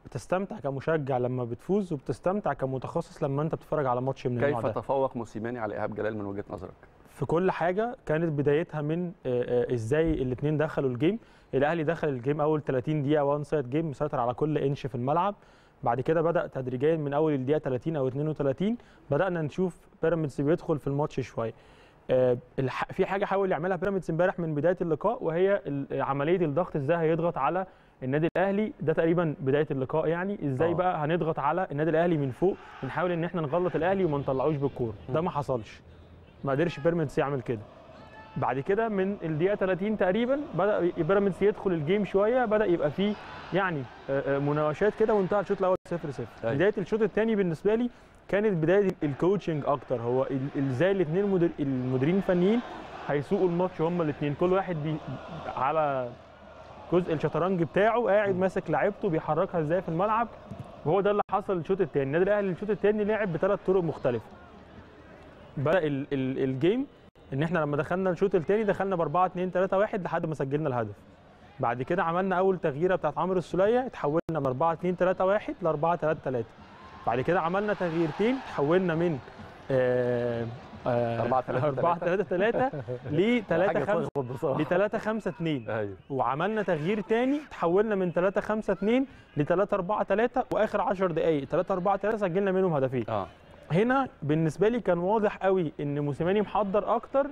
بتستمتع كمشجع لما بتفوز وبتستمتع كمتخصص لما انت بتتفرج على ماتش من النوع كيف ده تفوق موسيماني على ايهاب جلال من وجهه نظرك في كل حاجه كانت بدايتها من آه، آه، ازاي الاثنين دخلوا الجيم الاهلي دخل الجيم اول 30 دقيقه وان سايد جيم مسيطر على كل انش في الملعب بعد كده بدا تدريجيا من اول الدقيقه 30 او 32 بدانا نشوف بيراميدز بيدخل في الماتش شويه آه، الح- في حاجه حاول يعملها بيراميدز امبارح من بدايه اللقاء وهي ال- عمليه الضغط ازاي هيضغط على النادي الاهلي ده تقريبا بدايه اللقاء يعني ازاي آه. بقى هنضغط على النادي الاهلي من فوق بنحاول ان احنا نغلط الاهلي وما نطلعوش بالكوره ده ما حصلش ما قدرش بيراميدز يعمل كده بعد كده من الدقيقه 30 تقريبا بدا بيراميدز يدخل الجيم شويه بدا يبقى فيه يعني آه، آه، مناوشات كده وانتهى الشوط الاول 0 0 أيوة. بدايه الشوط الثاني بالنسبه لي كانت بدايه الكوتشنج اكتر هو ال- ازاي الاثنين المدير المديرين الفنيين هيسوقوا الماتش هما الاثنين كل واحد بي على جزء الشطرنج بتاعه قاعد ماسك لعيبته بيحركها ازاي في الملعب وهو ده اللي حصل الشوط الثاني النادي الاهلي الشوط الثاني لعب بثلاث طرق مختلفه بدا ال ال الجيم ان احنا لما دخلنا الشوط الثاني دخلنا ب 4 2 3 1 لحد ما سجلنا الهدف بعد كده عملنا اول تغييره بتاعت عمرو السوليه اتحولنا من 4 2 3 1 ل 4 3 3 بعد كده عملنا تغييرتين تحولنا من آه آه 4 3 4 3 3 ل 3 حاجة 5 تلخبط بصراحه ل 3 5 2 ايوه وعملنا تغيير تاني تحولنا من 3 5 2 ل 3 4 3 واخر 10 دقائق 3 4 3 سجلنا منهم هدفين اه هنا بالنسبه لي كان واضح قوي ان موسيماني محضر اكتر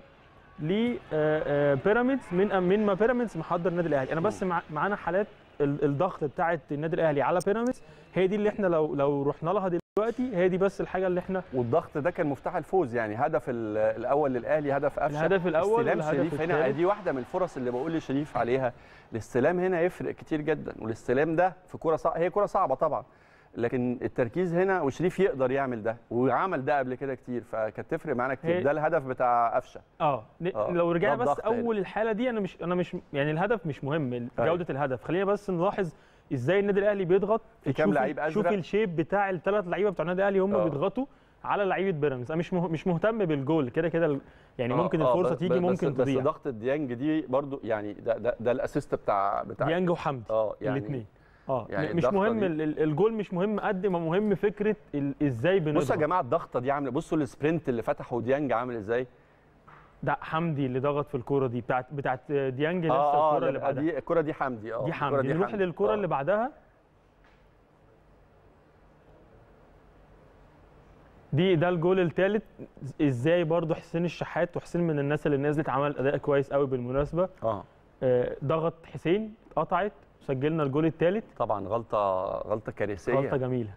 لبيراميدز من من ما بيراميدز محضر النادي الاهلي انا بس مع- معانا حالات ال- الضغط بتاعه النادي الاهلي على بيراميدز هي دي اللي احنا لو لو رحنا لها دلوقتي هي دي بس الحاجه اللي احنا والضغط ده كان مفتاح الفوز يعني هدف ال- الاول للاهلي هدف قفشه الهدف الأول استلام والهدف شريف هنا الثالث. دي واحده من الفرص اللي بقول لشريف عليها الاستلام هنا يفرق كتير جدا والاستلام ده في كره صعبه هي كره صعبه طبعا لكن التركيز هنا وشريف يقدر يعمل ده وعمل ده قبل كده كتير فكانت تفرق معانا هي- كتير ده الهدف بتاع قفشه اه ن- آه، لو رجعنا ده بس الضغط هنا. اول الحاله دي انا مش انا مش يعني الهدف مش مهم أيوة. جوده الهدف خلينا بس نلاحظ ازاي النادي الاهلي بيضغط في كام شوف- لعيب شوف أزرق؟ الشيب بتاع الثلاث لعيبه بتوع النادي الاهلي هم آه. بيضغطوا على لعيبه بيراميدز انا مش مه... مش مهتم بالجول كده كده ال- يعني آه، ممكن آه، الفرصه بس- تيجي بس ممكن بس تضيع ضغط الديانج دي برضو يعني ده ده, ده الاسيست بتاع بتاع ديانج وحمدي اه يعني الاثنين اه يعني يعني مش الضغطة مهم دي- ال- ال- الجول مش مهم قد ما مهم فكره ال... ازاي بنضغط بصوا يا جماعه الضغطه دي عامله بصوا السبرنت اللي فتحه ديانج عامل ازاي ده حمدي اللي ضغط في الكوره دي بتاعت بتاعت ديانج لسه اه الكوره اه اللي لا، بعدها دي الكره دي حمدي اه دي الكرة حمدي نروح للكره آه. اللي بعدها دي ده الجول الثالث ازاي برضو حسين الشحات وحسين من الناس اللي نزلت عمل اداء كويس قوي بالمناسبه اه آه، ضغط حسين اتقطعت وسجلنا الجول الثالث طبعا غلطه غلطه كارثيه غلطه جميله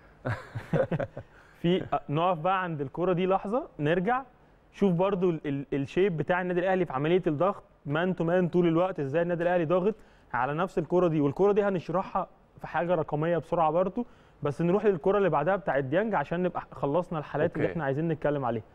في آه، نقف بقى عند الكره دي لحظه نرجع شوف برضو ال- ال- الشيب بتاع النادي الاهلي في عمليه الضغط مان تو مان طول الوقت ازاي النادي الاهلي ضاغط على نفس الكره دي والكره دي هنشرحها في حاجه رقميه بسرعه برضو بس نروح للكره اللي بعدها بتاعه ديانج عشان نبقى خلصنا الحالات اللي أوكي. احنا عايزين نتكلم عليها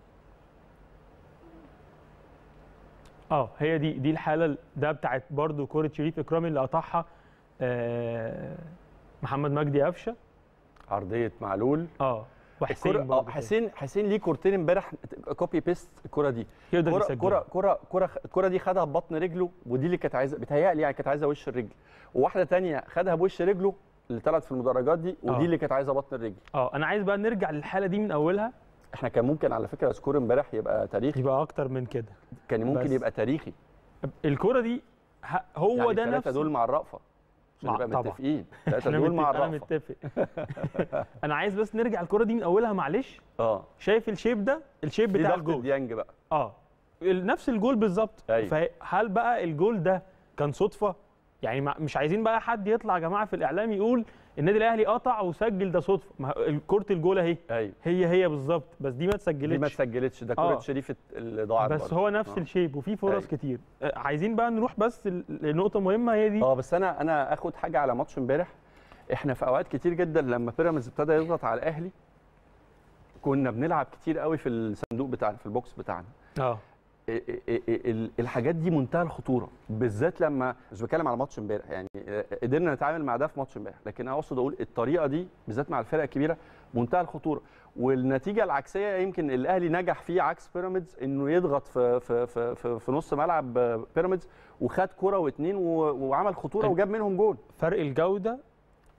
اه هي دي دي الحاله ال- ده بتاعت برضو كره شريف اكرامي اللي قطعها آه محمد مجدي قفشه عرضيه معلول اه وحسين الكرة- اه برضو حسين حسين ليه كورتين امبارح كوبي بيست الكره دي يقدر كرة يسجل كرة كرة كرة الكرة دي خدها ببطن رجله ودي اللي كانت عايزه بتهيألي يعني كانت عايزه وش الرجل وواحده تانية خدها بوش رجله اللي طلعت في المدرجات دي ودي آه. اللي كانت عايزه بطن الرجل اه انا عايز بقى نرجع للحاله دي من اولها احنا كان ممكن على فكره سكور امبارح يبقى تاريخي يبقى اكتر من كده كان ممكن بس. يبقى تاريخي الكره دي ه- هو يعني ده الثلاثه نفسه دول مع الرأفة عشان مع- نبقى طبعا. متفقين الثلاثه احنا دول مع متفق- انا الرأفة متفق انا عايز بس نرجع الكره دي من اولها معلش اه شايف الشيب ده الشيب دي بتاع ضغط الجول ديانج بقى اه ال- نفس الجول بالظبط أيوة. فهل بقى الجول ده كان صدفه يعني ما- مش عايزين بقى حد يطلع يا جماعه في الاعلام يقول النادي الاهلي قطع وسجل ده صدفه ما هو كره الجول اهي ايوه هي هي بالظبط بس دي ما دي ما اتسجلتش اتسجلتش ده كرة آه. شريف اللي ضاعت بس برضه. هو نفس آه. الشيب وفي فرص أيوة. كتير آه، عايزين بقى نروح بس ل- لنقطه مهمه هي دي اه بس انا انا اخد حاجه على ماتش امبارح احنا في اوقات كتير جدا لما بيراميدز ابتدى يضغط على الاهلي كنا بنلعب كتير قوي في الصندوق بتاعنا في البوكس بتاعنا اه ال- ال- ال- الحاجات دي منتهى الخطوره بالذات لما مش بتكلم على ماتش امبارح يعني قدرنا نتعامل مع ده في ماتش امبارح لكن انا اقصد اقول الطريقه دي بالذات مع الفرق الكبيره منتهى الخطوره والنتيجه العكسيه يمكن الاهلي نجح فيه عكس بيراميدز انه يضغط في في في في, في نص ملعب بيراميدز وخد كره واثنين و- وعمل خطوره ال- وجاب منهم جول فرق الجوده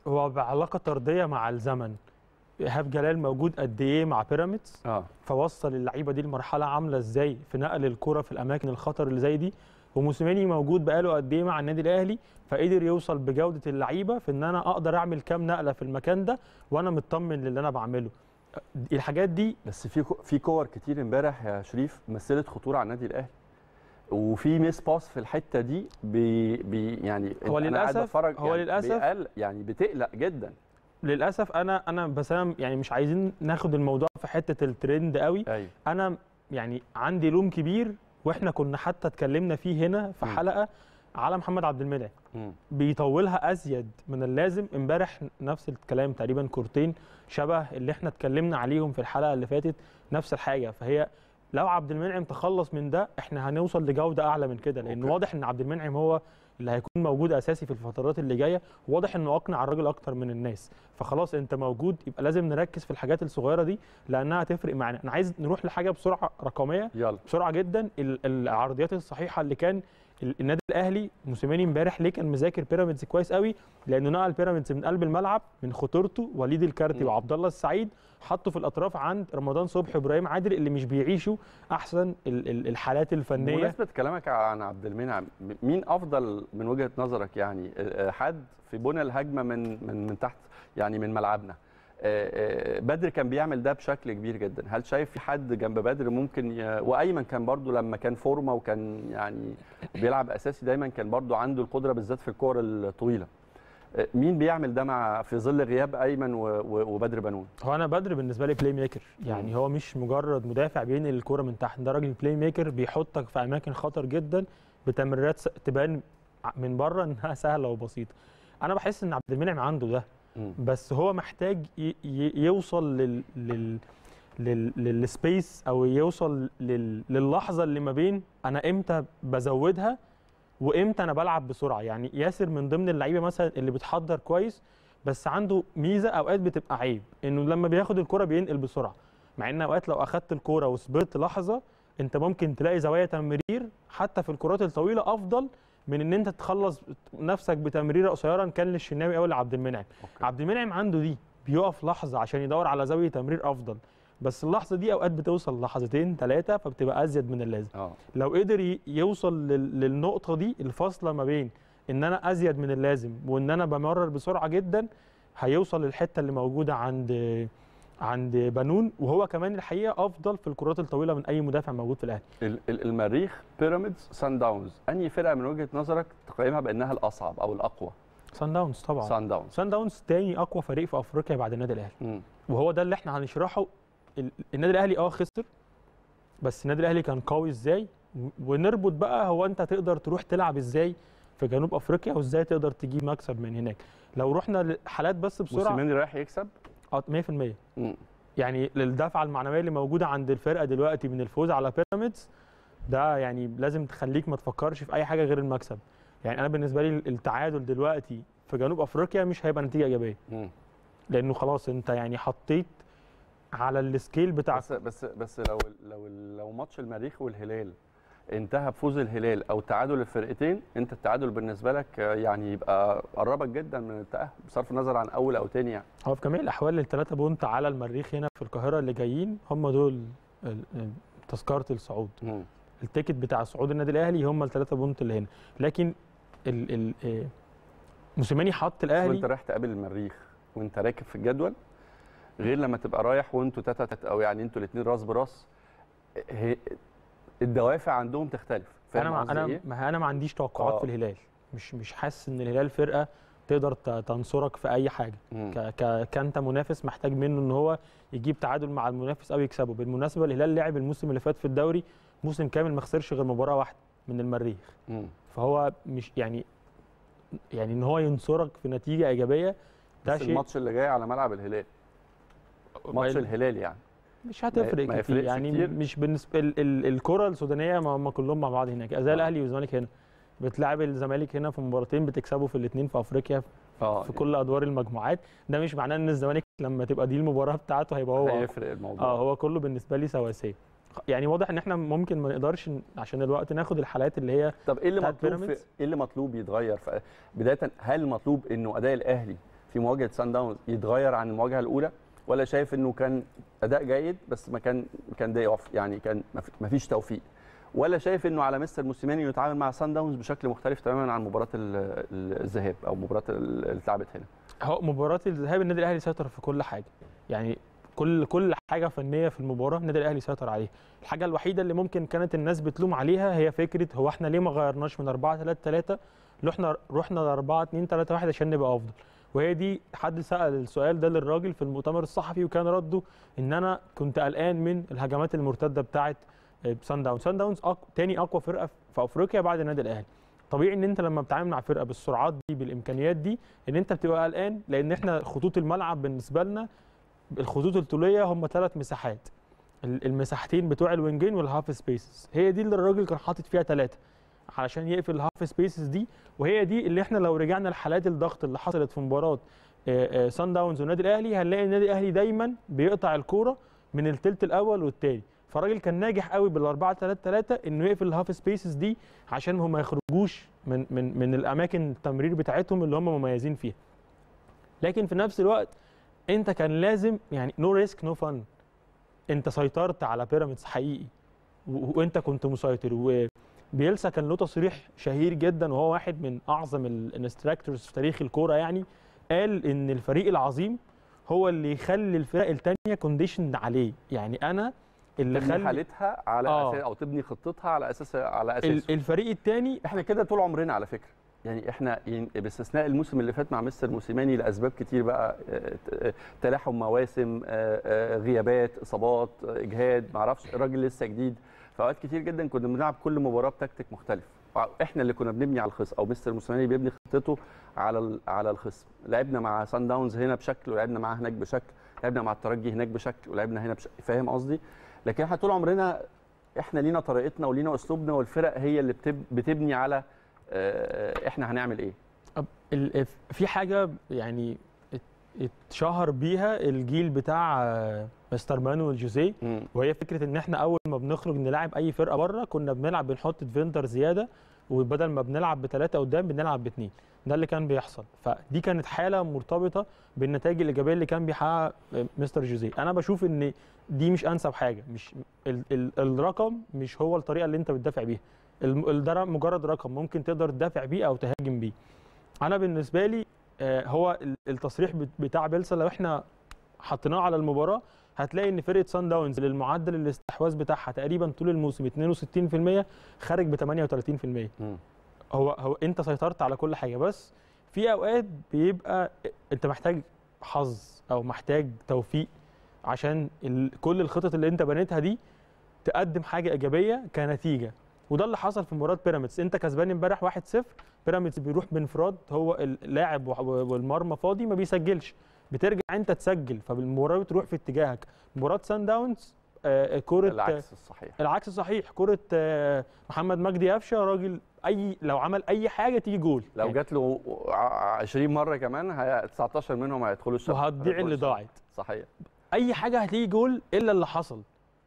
هو بعلاقه طرديه مع الزمن ايهاب جلال موجود قد ايه مع بيراميدز اه فوصل اللعيبه دي لمرحله عامله ازاي في نقل الكره في الاماكن الخطر اللي زي دي وموسيماني موجود بقاله قد ايه مع النادي الاهلي فقدر يوصل بجوده اللعيبه في ان انا اقدر اعمل كام نقله في المكان ده وانا مطمن للي انا بعمله الحاجات دي بس في كو- في كور كتير امبارح يا شريف مثلت خطوره على النادي الاهلي وفي ميس باس في الحته دي بي بي يعني هو أنا قاعد للأسف- بتفرج هو يعني للأسف- بيقل يعني بتقلق جدا للاسف انا انا بس انا يعني مش عايزين ناخد الموضوع في حته الترند قوي ايوه انا يعني عندي لوم كبير واحنا كنا حتى اتكلمنا فيه هنا في مم. حلقه على محمد عبد المنعم مم. بيطولها ازيد من اللازم امبارح نفس الكلام تقريبا كورتين شبه اللي احنا اتكلمنا عليهم في الحلقه اللي فاتت نفس الحاجه فهي لو عبد المنعم تخلص من ده احنا هنوصل لجوده اعلى من كده لان أوكي. واضح ان عبد المنعم هو اللي هيكون موجود اساسي في الفترات اللي جايه واضح انه اقنع الراجل اكتر من الناس فخلاص انت موجود يبقى لازم نركز في الحاجات الصغيره دي لانها هتفرق معانا انا عايز نروح لحاجه بسرعه رقميه يلا بسرعه جدا ال- العرضيات الصحيحه اللي كان ال- النادي الاهلي موسيماني امبارح ليه كان مذاكر بيراميدز كويس قوي لانه نقل بيراميدز من قلب الملعب من خطورته وليد الكارتي مم. وعبد الله السعيد حطه في الاطراف عند رمضان صبحي وابراهيم عادل اللي مش بيعيشوا احسن ال- ال- الحالات الفنيه بمناسبه كلامك عن عبد المنعم م- مين افضل من وجهه نظرك يعني آه، آه، حد في بنى الهجمه من من من تحت يعني من ملعبنا آه، آه، بدر كان بيعمل ده بشكل كبير جدا هل شايف في حد جنب بدر ممكن ي... وايمن كان برضو لما كان فورمه وكان يعني بيلعب اساسي دايما كان برضو عنده القدره بالذات في الكور الطويله آه، مين بيعمل ده مع في ظل غياب ايمن و... و... وبدر بنون هو انا بدر بالنسبه لي بلاي ميكر يعني هو مش مجرد مدافع بينقل الكوره من تحت ده راجل بلاي ميكر بيحطك في اماكن خطر جدا بتمريرات س- تبان ع- من بره انها سهله وبسيطه انا بحس ان عبد المنعم عنده ده مم. بس هو محتاج ي- ي- يوصل لل لل لل للسبيس او يوصل لل للحظه اللي ما بين انا امتى بزودها وامتى انا بلعب بسرعه يعني ياسر من ضمن اللعيبه مثلا اللي بتحضر كويس بس عنده ميزه اوقات بتبقى عيب انه لما بياخد الكره بينقل بسرعه مع ان اوقات لو اخدت الكره وصبرت لحظه انت ممكن تلاقي زوايا تمرير حتى في الكرات الطويله افضل من ان انت تخلص نفسك بتمريره قصيره إن كان للشناوي او لعبد المنعم أوكي. عبد المنعم عنده دي بيقف لحظه عشان يدور على زاويه تمرير افضل بس اللحظه دي اوقات بتوصل لحظتين ثلاثه فبتبقى ازيد من اللازم اه لو قدر ي- يوصل لل- للنقطه دي الفاصله ما بين ان انا ازيد من اللازم وان انا بمرر بسرعه جدا هيوصل للحته اللي موجوده عند عند بنون وهو كمان الحقيقه افضل في الكرات الطويله من اي مدافع موجود في الاهلي ال- ال- المريخ بيراميدز سان داونز انهي فرقه من وجهه نظرك تقيمها بانها الاصعب او الاقوى سان داونز طبعا سان داونز سان داونز تاني اقوى فريق في افريقيا بعد النادي الاهلي مم. وهو ده اللي احنا هنشرحه ال- النادي الاهلي اه خسر بس النادي الاهلي كان قوي ازاي و- ونربط بقى هو انت تقدر تروح تلعب ازاي في جنوب افريقيا وازاي تقدر تجيب مكسب من هناك لو رحنا لحالات بس بسرعه موسيماني رايح يكسب اه 100% مم. يعني الدفعه المعنويه اللي موجوده عند الفرقه دلوقتي من الفوز على بيراميدز ده يعني لازم تخليك ما تفكرش في اي حاجه غير المكسب يعني انا بالنسبه لي التعادل دلوقتي في جنوب افريقيا مش هيبقى نتيجه ايجابيه مم. لانه خلاص انت يعني حطيت على السكيل بتاع بس بس بس لو لو لو ماتش المريخ والهلال انتهى بفوز الهلال او تعادل الفرقتين انت التعادل بالنسبه لك آه، يعني يبقى قربك جدا من التاهل بصرف النظر عن اول او تاني يعني هو في جميع الاحوال الثلاثه بونت على المريخ هنا في القاهره اللي جايين هم دول ال- ال- تذكره الصعود مم. التيكت بتاع صعود النادي الاهلي هم الثلاثه بونت اللي هنا لكن ال ال آه، موسيماني حط بس الاهلي وانت رايح تقابل المريخ وانت راكب في الجدول غير لما تبقى رايح وانتوا تاتا تاتا او يعني انتوا الاثنين راس براس هي- الدوافع عندهم تختلف فاهم انا ما قصدي انا إيه؟ ما انا ما عنديش توقعات آه. في الهلال مش مش حاسس ان الهلال فرقه تقدر ت- تنصرك في اي حاجه مم. ك ك كانت منافس محتاج منه ان هو يجيب تعادل مع المنافس او يكسبه بالمناسبه الهلال لعب الموسم اللي فات في الدوري موسم كامل ما خسرش غير مباراه واحده من المريخ مم. فهو مش يعني يعني ان هو ينصرك في نتيجه ايجابيه ده بس شيء الماتش اللي جاي على ملعب الهلال ماتش ما- الهلال يعني مش هتفرق ما كتير يفرقش يعني كتير. مش بالنسبه ال ال الكره السودانيه ما هم كلهم مع بعض هناك زي آه. الاهلي والزمالك هنا بتلعب الزمالك هنا في مباراتين بتكسبوا في الاثنين في افريقيا اه في كل ادوار المجموعات ده مش معناه ان الزمالك لما تبقى دي المباراه بتاعته هيبقى هو أقوى. هيفرق الموضوع اه هو كله بالنسبه لي سواسيه يعني واضح ان احنا ممكن ما نقدرش ن- عشان الوقت ناخد الحالات اللي هي طب ايه اللي بتاعت مطلوب في بيراميدز؟ ايه اللي مطلوب يتغير في بدايه هل مطلوب انه اداء الاهلي في مواجهه سان داونز يتغير عن المواجهه الاولى ولا شايف انه كان اداء جيد بس ما كان كان داي اوف يعني كان ما فيش توفيق ولا شايف انه على مستر موسيماني يتعامل مع سان داونز بشكل مختلف تماما عن مباراه ال- ال- الذهاب او مباراه ال- اللي اتلعبت هنا هو مباراه الذهاب النادي الاهلي سيطر في كل حاجه يعني كل كل حاجه فنيه في المباراه النادي الاهلي سيطر عليها الحاجه الوحيده اللي ممكن كانت الناس بتلوم عليها هي فكره هو احنا ليه ما غيرناش من 4 3 3 رحنا رحنا ل 4 2 3 1 عشان نبقى افضل وهي دي حد سال السؤال ده للراجل في المؤتمر الصحفي وكان رده ان انا كنت قلقان من الهجمات المرتده بتاعه سان داونز سان داونز أق... تاني اقوى فرقه في افريقيا بعد النادي الاهلي طبيعي ان انت لما بتتعامل مع فرقه بالسرعات دي بالامكانيات دي ان انت بتبقى قلقان لان احنا خطوط الملعب بالنسبه لنا الخطوط الطوليه هم ثلاث مساحات ال- المساحتين بتوع الوينجين والهاف سبيسز هي دي اللي الراجل كان حاطط فيها ثلاثه علشان يقفل الهاف سبيسز دي وهي دي اللي احنا لو رجعنا لحالات الضغط اللي حصلت في مباراه آه، آه، سان داونز والنادي الاهلي هنلاقي النادي الاهلي دايما بيقطع الكوره من الثلث الاول والثاني فالراجل كان ناجح قوي بال 4 3 3 انه يقفل الهاف سبيسز دي عشان هم ما يخرجوش من من من الاماكن التمرير بتاعتهم اللي هم مميزين فيها لكن في نفس الوقت انت كان لازم يعني نو ريسك نو فن انت سيطرت على بيراميدز حقيقي و- وانت كنت مسيطر وبيلسا كان له تصريح شهير جدا وهو واحد من اعظم الانستراكتورز في تاريخ الكوره يعني قال ان الفريق العظيم هو اللي يخلي الفرق الثانيه كونديشن عليه يعني انا اللي تبني خلي حالتها على آه. اساس او تبني خطتها على اساس على اساس ال- الفريق الثاني احنا كده طول عمرنا على فكره يعني احنا ين- باستثناء الموسم اللي فات مع مستر موسيماني لاسباب كتير بقى آه، ت- تلاحم مواسم آه، آه، غيابات اصابات آه، اجهاد معرفش الراجل لسه جديد فاوقات كتير جدا كنا بنلعب كل مباراه بتكتيك مختلف احنا اللي كنا بنبني على الخصم او مستر موسيماني بيبني خطته على ال- على الخصم لعبنا مع سان داونز هنا بشكل ولعبنا معاه هناك بشكل لعبنا مع الترجي هناك بشكل ولعبنا هنا بشكل فاهم قصدي لكن احنا طول عمرنا احنا لينا طريقتنا ولينا اسلوبنا والفرق هي اللي بتب- بتبني على آه، احنا هنعمل ايه أب- ال- في حاجه يعني ات- اتشهر بيها الجيل بتاع آه، مستر مانويل جوزيه وهي فكره ان احنا اول ما بنخرج نلعب اي فرقه بره كنا بنلعب بنحط ديفندر زياده وبدل ما بنلعب بثلاثه قدام بنلعب باثنين ده اللي كان بيحصل فدي كانت حاله مرتبطه بالنتائج الايجابيه اللي كان بيحققها مستر جوزيه انا بشوف ان دي مش انسب حاجه مش ال ال الرقم مش هو الطريقه اللي انت بتدافع بيها الم- ال- ده مجرد رقم ممكن تقدر تدافع بيه او تهاجم بيه انا بالنسبه لي آه، هو ال- التصريح بت- بتاع بيلسا لو احنا حطيناه على المباراه هتلاقي ان فرقه سان داونز للمعدل الاستحواذ بتاعها تقريبا طول الموسم 62% خارج ب 38% مم. هو هو انت سيطرت على كل حاجه بس في اوقات بيبقى انت محتاج حظ او محتاج توفيق عشان ال... كل الخطط اللي انت بنيتها دي تقدم حاجه ايجابيه كنتيجه وده اللي حصل في مباراه بيراميدز انت كسبان امبارح 1-0 بيراميدز بيروح بانفراد هو اللاعب وح- والمرمى فاضي ما بيسجلش بترجع انت تسجل فالمباراه بتروح في اتجاهك مباراه سان داونز آه، كوره العكس الصحيح العكس صحيح كرة آه، محمد مجدي قفشه راجل اي لو عمل اي حاجه تيجي جول لو يعني جات له ع- 20 مره كمان هي 19 منهم هيدخلوا الشبكه وهتضيع هيدخلوا اللي الشبكة. ضاعت صحيح اي حاجه هتيجي جول الا اللي حصل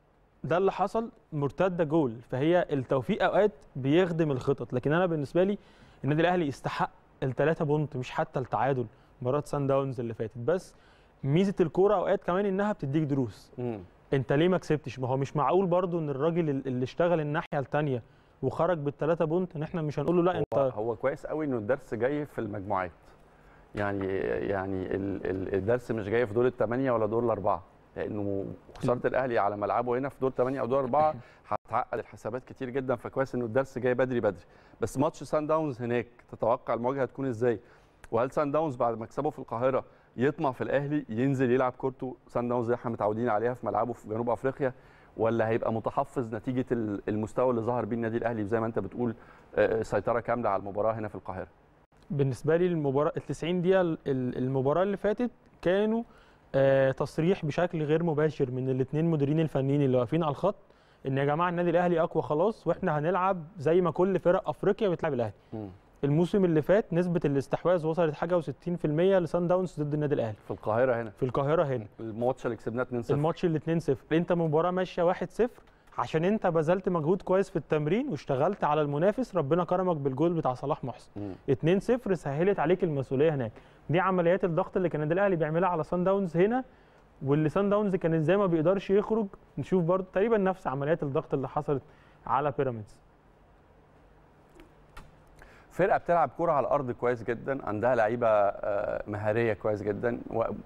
ده اللي حصل مرتده جول فهي التوفيق اوقات بيخدم الخطط لكن انا بالنسبه لي النادي الاهلي يستحق الثلاثه بونت مش حتى التعادل مباراه سان داونز اللي فاتت بس ميزه الكوره اوقات كمان انها بتديك دروس مم. انت ليه ما كسبتش ما هو مش معقول برضو ان الراجل اللي اشتغل الناحيه الثانيه وخرج بالثلاثه بونت ان احنا مش هنقول له لا هو, انت هو كويس قوي انه الدرس جاي في المجموعات يعني يعني ال- ال- الدرس مش جاي في دور الثمانيه ولا دور الاربعه لانه خساره الاهلي على ملعبه هنا في دور 8 او دور 4 هتعقد الحسابات كتير جدا فكويس انه الدرس جاي بدري بدري بس ماتش سان داونز هناك تتوقع المواجهه هتكون ازاي وهل سان داونز بعد ما كسبه في القاهره يطمع في الاهلي ينزل يلعب كورته سان داونز زي احنا متعودين عليها في ملعبه في جنوب افريقيا ولا هيبقى متحفظ نتيجه ال- المستوى اللي ظهر بيه النادي الاهلي زي ما انت بتقول آه، سيطره كامله على المباراه هنا في القاهره بالنسبه لي المباراه ال 90 دقيقه ال- المباراه اللي فاتت كانوا آه، تصريح بشكل غير مباشر من الاثنين مديرين الفنيين اللي واقفين على الخط ان يا جماعه النادي الاهلي اقوى خلاص واحنا هنلعب زي ما كل فرق افريقيا بتلعب الاهلي مم. الموسم اللي فات نسبه الاستحواذ وصلت حاجه و60% لسان داونز ضد النادي الاهلي في القاهره هنا في القاهره هنا الماتش اللي كسبناه 2-0 الماتش ال 2-0 انت مباراه ماشيه 1-0 عشان انت بذلت مجهود كويس في التمرين واشتغلت على المنافس ربنا كرمك بالجول بتاع صلاح محسن مم. 2-0 سهلت عليك المسؤوليه هناك دي عمليات الضغط اللي كان النادي الاهلي بيعملها على سان داونز هنا واللي سان داونز كان ازاي ما بيقدرش يخرج نشوف برضه تقريبا نفس عمليات الضغط اللي حصلت على بيراميدز فرقه بتلعب كرة على الارض كويس جدا عندها لعيبه آه، مهاريه كويس جدا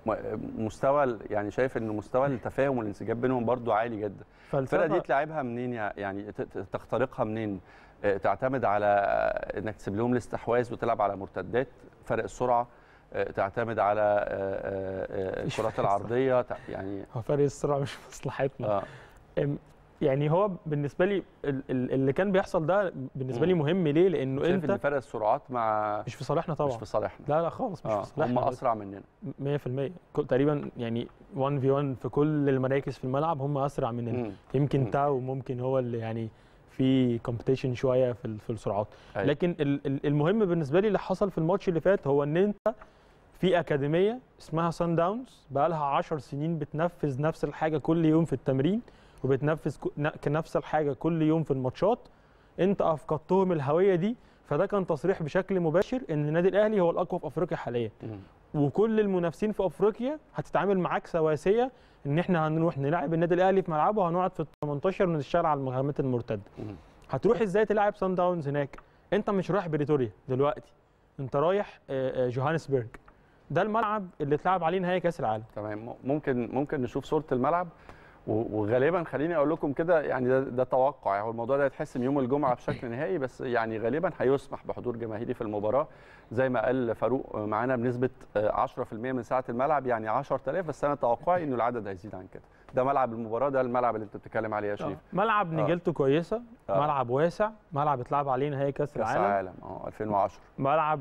ومستوى ال- يعني شايف ان مستوى التفاهم والانسجام بينهم برضو عالي جدا الفرقه دي تلعبها منين يع- يعني ت- ت- تخترقها منين آه، تعتمد على آه، انك تسيب لهم الاستحواذ وتلعب على مرتدات فرق السرعه آه، تعتمد على آه، آه، آه، مفيش الكرات فرق العرضيه تع- يعني هو فرق السرعه مش مصلحتنا اه أم، يعني هو بالنسبه لي ال- ال- اللي كان بيحصل ده بالنسبه لي مم. مهم ليه لانه شايف ان انت فرق السرعات مع مش في صالحنا طبعا مش في صالحنا لا لا خالص مش اه في صالحنا هم اسرع مننا 100% كل- تقريبا يعني 1 في 1 في كل المراكز في الملعب هم اسرع مننا مم. مم. يمكن تاو ممكن هو اللي يعني في كومبيتيشن شويه في ال- في السرعات أيوة. لكن ال- ال- المهم بالنسبه لي اللي حصل في الماتش اللي فات هو ان انت في اكاديميه اسمها سان داونز بقى لها 10 سنين بتنفذ نفس الحاجه كل يوم في التمرين وبتنفذ ك- ن- نفس الحاجه كل يوم في الماتشات انت افقدتهم الهويه دي فده كان تصريح بشكل مباشر ان النادي الاهلي هو الاقوى في افريقيا حاليا مم. وكل المنافسين في افريقيا هتتعامل معاك سواسيه ان احنا هنروح نلعب النادي الاهلي في ملعبه وهنقعد في ال 18 ونشتغل على المهمات المرتده مم. هتروح ازاي تلعب سان داونز هناك انت مش رايح بريتوريا دلوقتي انت رايح آه، آه، جوهانسبرج ده الملعب اللي اتلعب عليه نهائي كاس العالم تمام ممكن ممكن نشوف صوره الملعب و- وغالبا خليني اقول لكم كده يعني ده, ده توقع يعني هو الموضوع ده هيتحسم يوم الجمعه بشكل نهائي بس يعني غالبا هيسمح بحضور جماهيري في المباراه زي ما قال فاروق معانا بنسبه آه، 10% من ساعه الملعب يعني 10000 بس انا توقعي انه العدد هيزيد عن كده ده ملعب المباراه ده الملعب اللي انت بتتكلم عليه يا شريف ملعب نجيلته كويسه آه. ملعب واسع ملعب اتلعب عليه نهائي كاس كاس العالم العالم اه 2010 ملعب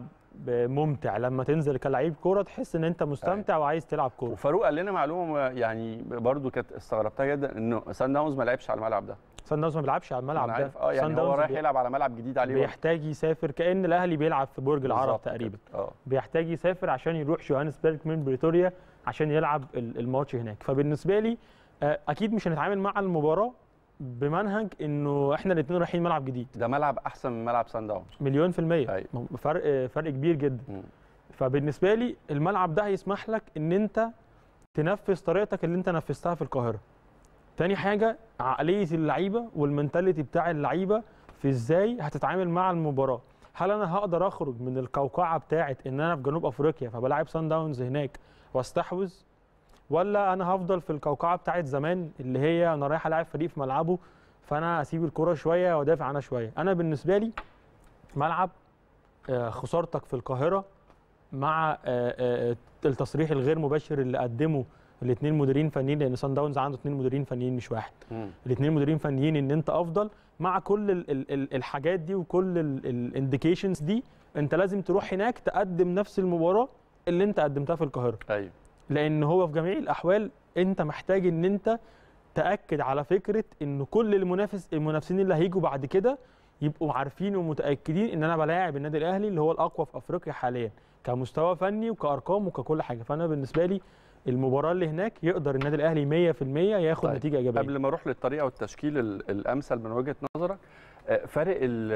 ممتع لما تنزل كلاعب كوره تحس ان انت مستمتع وعايز تلعب كوره وفاروق قال لنا معلومه يعني برضو كانت استغربتها جدا انه سان داونز ما لعبش على الملعب ده سان داونز ما بيلعبش على الملعب أنا ده عارف اه يعني سان هو داونز رايح بي- يلعب على ملعب جديد عليه بيحتاج يسافر كان الاهلي بيلعب في برج العرب بالظبط تقريبا كده. اه بيحتاج يسافر عشان يروح جوهانسبرج من بريتوريا عشان يلعب ال- الماتش هناك فبالنسبه لي آه، اكيد مش هنتعامل مع المباراه بمنهج انه احنا الاثنين رايحين ملعب جديد ده ملعب احسن من ملعب سان داونز مليون في الميه أيوة. فرق آه، فرق كبير جدا مم. فبالنسبه لي الملعب ده هيسمح لك ان انت تنفذ طريقتك اللي انت نفذتها في القاهره تاني حاجه عقليه اللعيبه والمنتاليتي بتاع اللعيبه في ازاي هتتعامل مع المباراه هل انا هقدر اخرج من القوقعه بتاعه ان انا في جنوب افريقيا فبلاعب سان داونز هناك واستحوذ ولا انا هفضل في القوقعه بتاعه زمان اللي هي انا رايح العب فريق في ملعبه فانا اسيب الكره شويه وادافع عنها شويه انا بالنسبه لي ملعب آه، خسارتك في القاهره مع آه، آه، التصريح الغير مباشر اللي قدمه الاثنين مديرين فنيين لان سان داونز عنده اثنين مديرين فنيين مش واحد مم. الاثنين مديرين فنيين ان انت افضل مع كل ال ال ال الحاجات دي وكل الانديكيشنز دي انت لازم تروح هناك تقدم نفس المباراه اللي انت قدمتها في القاهره ايوه لان هو في جميع الاحوال انت محتاج ان انت تاكد على فكره ان كل المنافس المنافسين اللي هيجوا بعد كده يبقوا عارفين ومتاكدين ان انا بلاعب النادي الاهلي اللي هو الاقوى في افريقيا حاليا كمستوى فني وكارقام وككل حاجه فانا بالنسبه لي المباراه اللي هناك يقدر النادي الاهلي 100% ياخد طيب، نتيجه ايجابيه قبل ما اروح للطريقه والتشكيل ال- الامثل من وجهه نظرك آه، فرق ال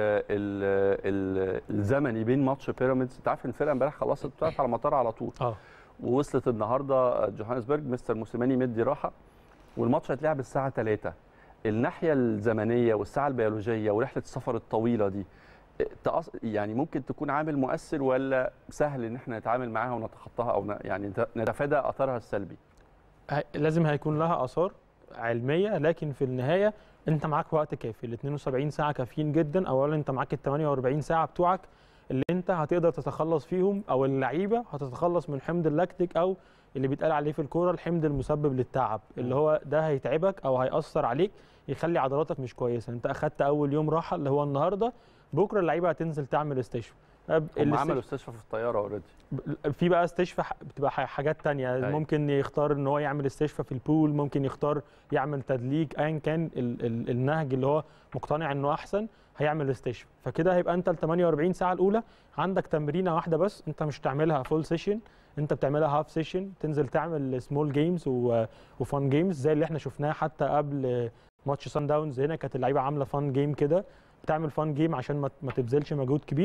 ال ال الزمني بين ماتش بيراميدز انت عارف ان الفرقه امبارح خلصت طلعت على المطار على طول اه ووصلت النهارده جوهانسبرج مستر موسيماني مدي راحه والماتش هيتلعب الساعه 3 الناحيه الزمنيه والساعه البيولوجيه ورحله السفر الطويله دي آه، تأص... يعني ممكن تكون عامل مؤثر ولا سهل ان احنا نتعامل معاها ونتخطاها او ن- يعني نت- نتفادى اثرها السلبي هي- لازم هيكون لها اثار علميه لكن في النهايه انت معاك وقت كافي ال 72 ساعه كافيين جدا اولا انت معاك ال 48 ساعه بتوعك اللي انت هتقدر تتخلص فيهم او اللعيبه هتتخلص من حمض اللاكتيك او اللي بيتقال عليه في الكوره الحمض المسبب للتعب اللي هو ده هيتعبك او هياثر عليك يخلي عضلاتك مش كويسه انت اخدت اول يوم راحه اللي هو النهارده بكره اللعيبه هتنزل تعمل استشفاء هم الاستشفاء- عملوا استشفاء في الطياره اوريدي في بقى استشفاء ح- بتبقى ح- حاجات تانية أيوة. ممكن يختار ان هو يعمل استشفاء في البول ممكن يختار يعمل تدليك ايا كان ال ال النهج اللي هو مقتنع انه احسن هيعمل استشفاء فكده هيبقى انت ال 48 ساعه الاولى عندك تمرينه واحده بس انت مش تعملها فول سيشن انت بتعملها هاف سيشن تنزل تعمل سمول جيمز وفان جيمز زي اللي احنا شفناها حتى قبل ماتش سان داونز هنا كانت اللعيبه عامله فان جيم كده بتعمل فان جيم عشان ما ما تبذلش مجهود كبير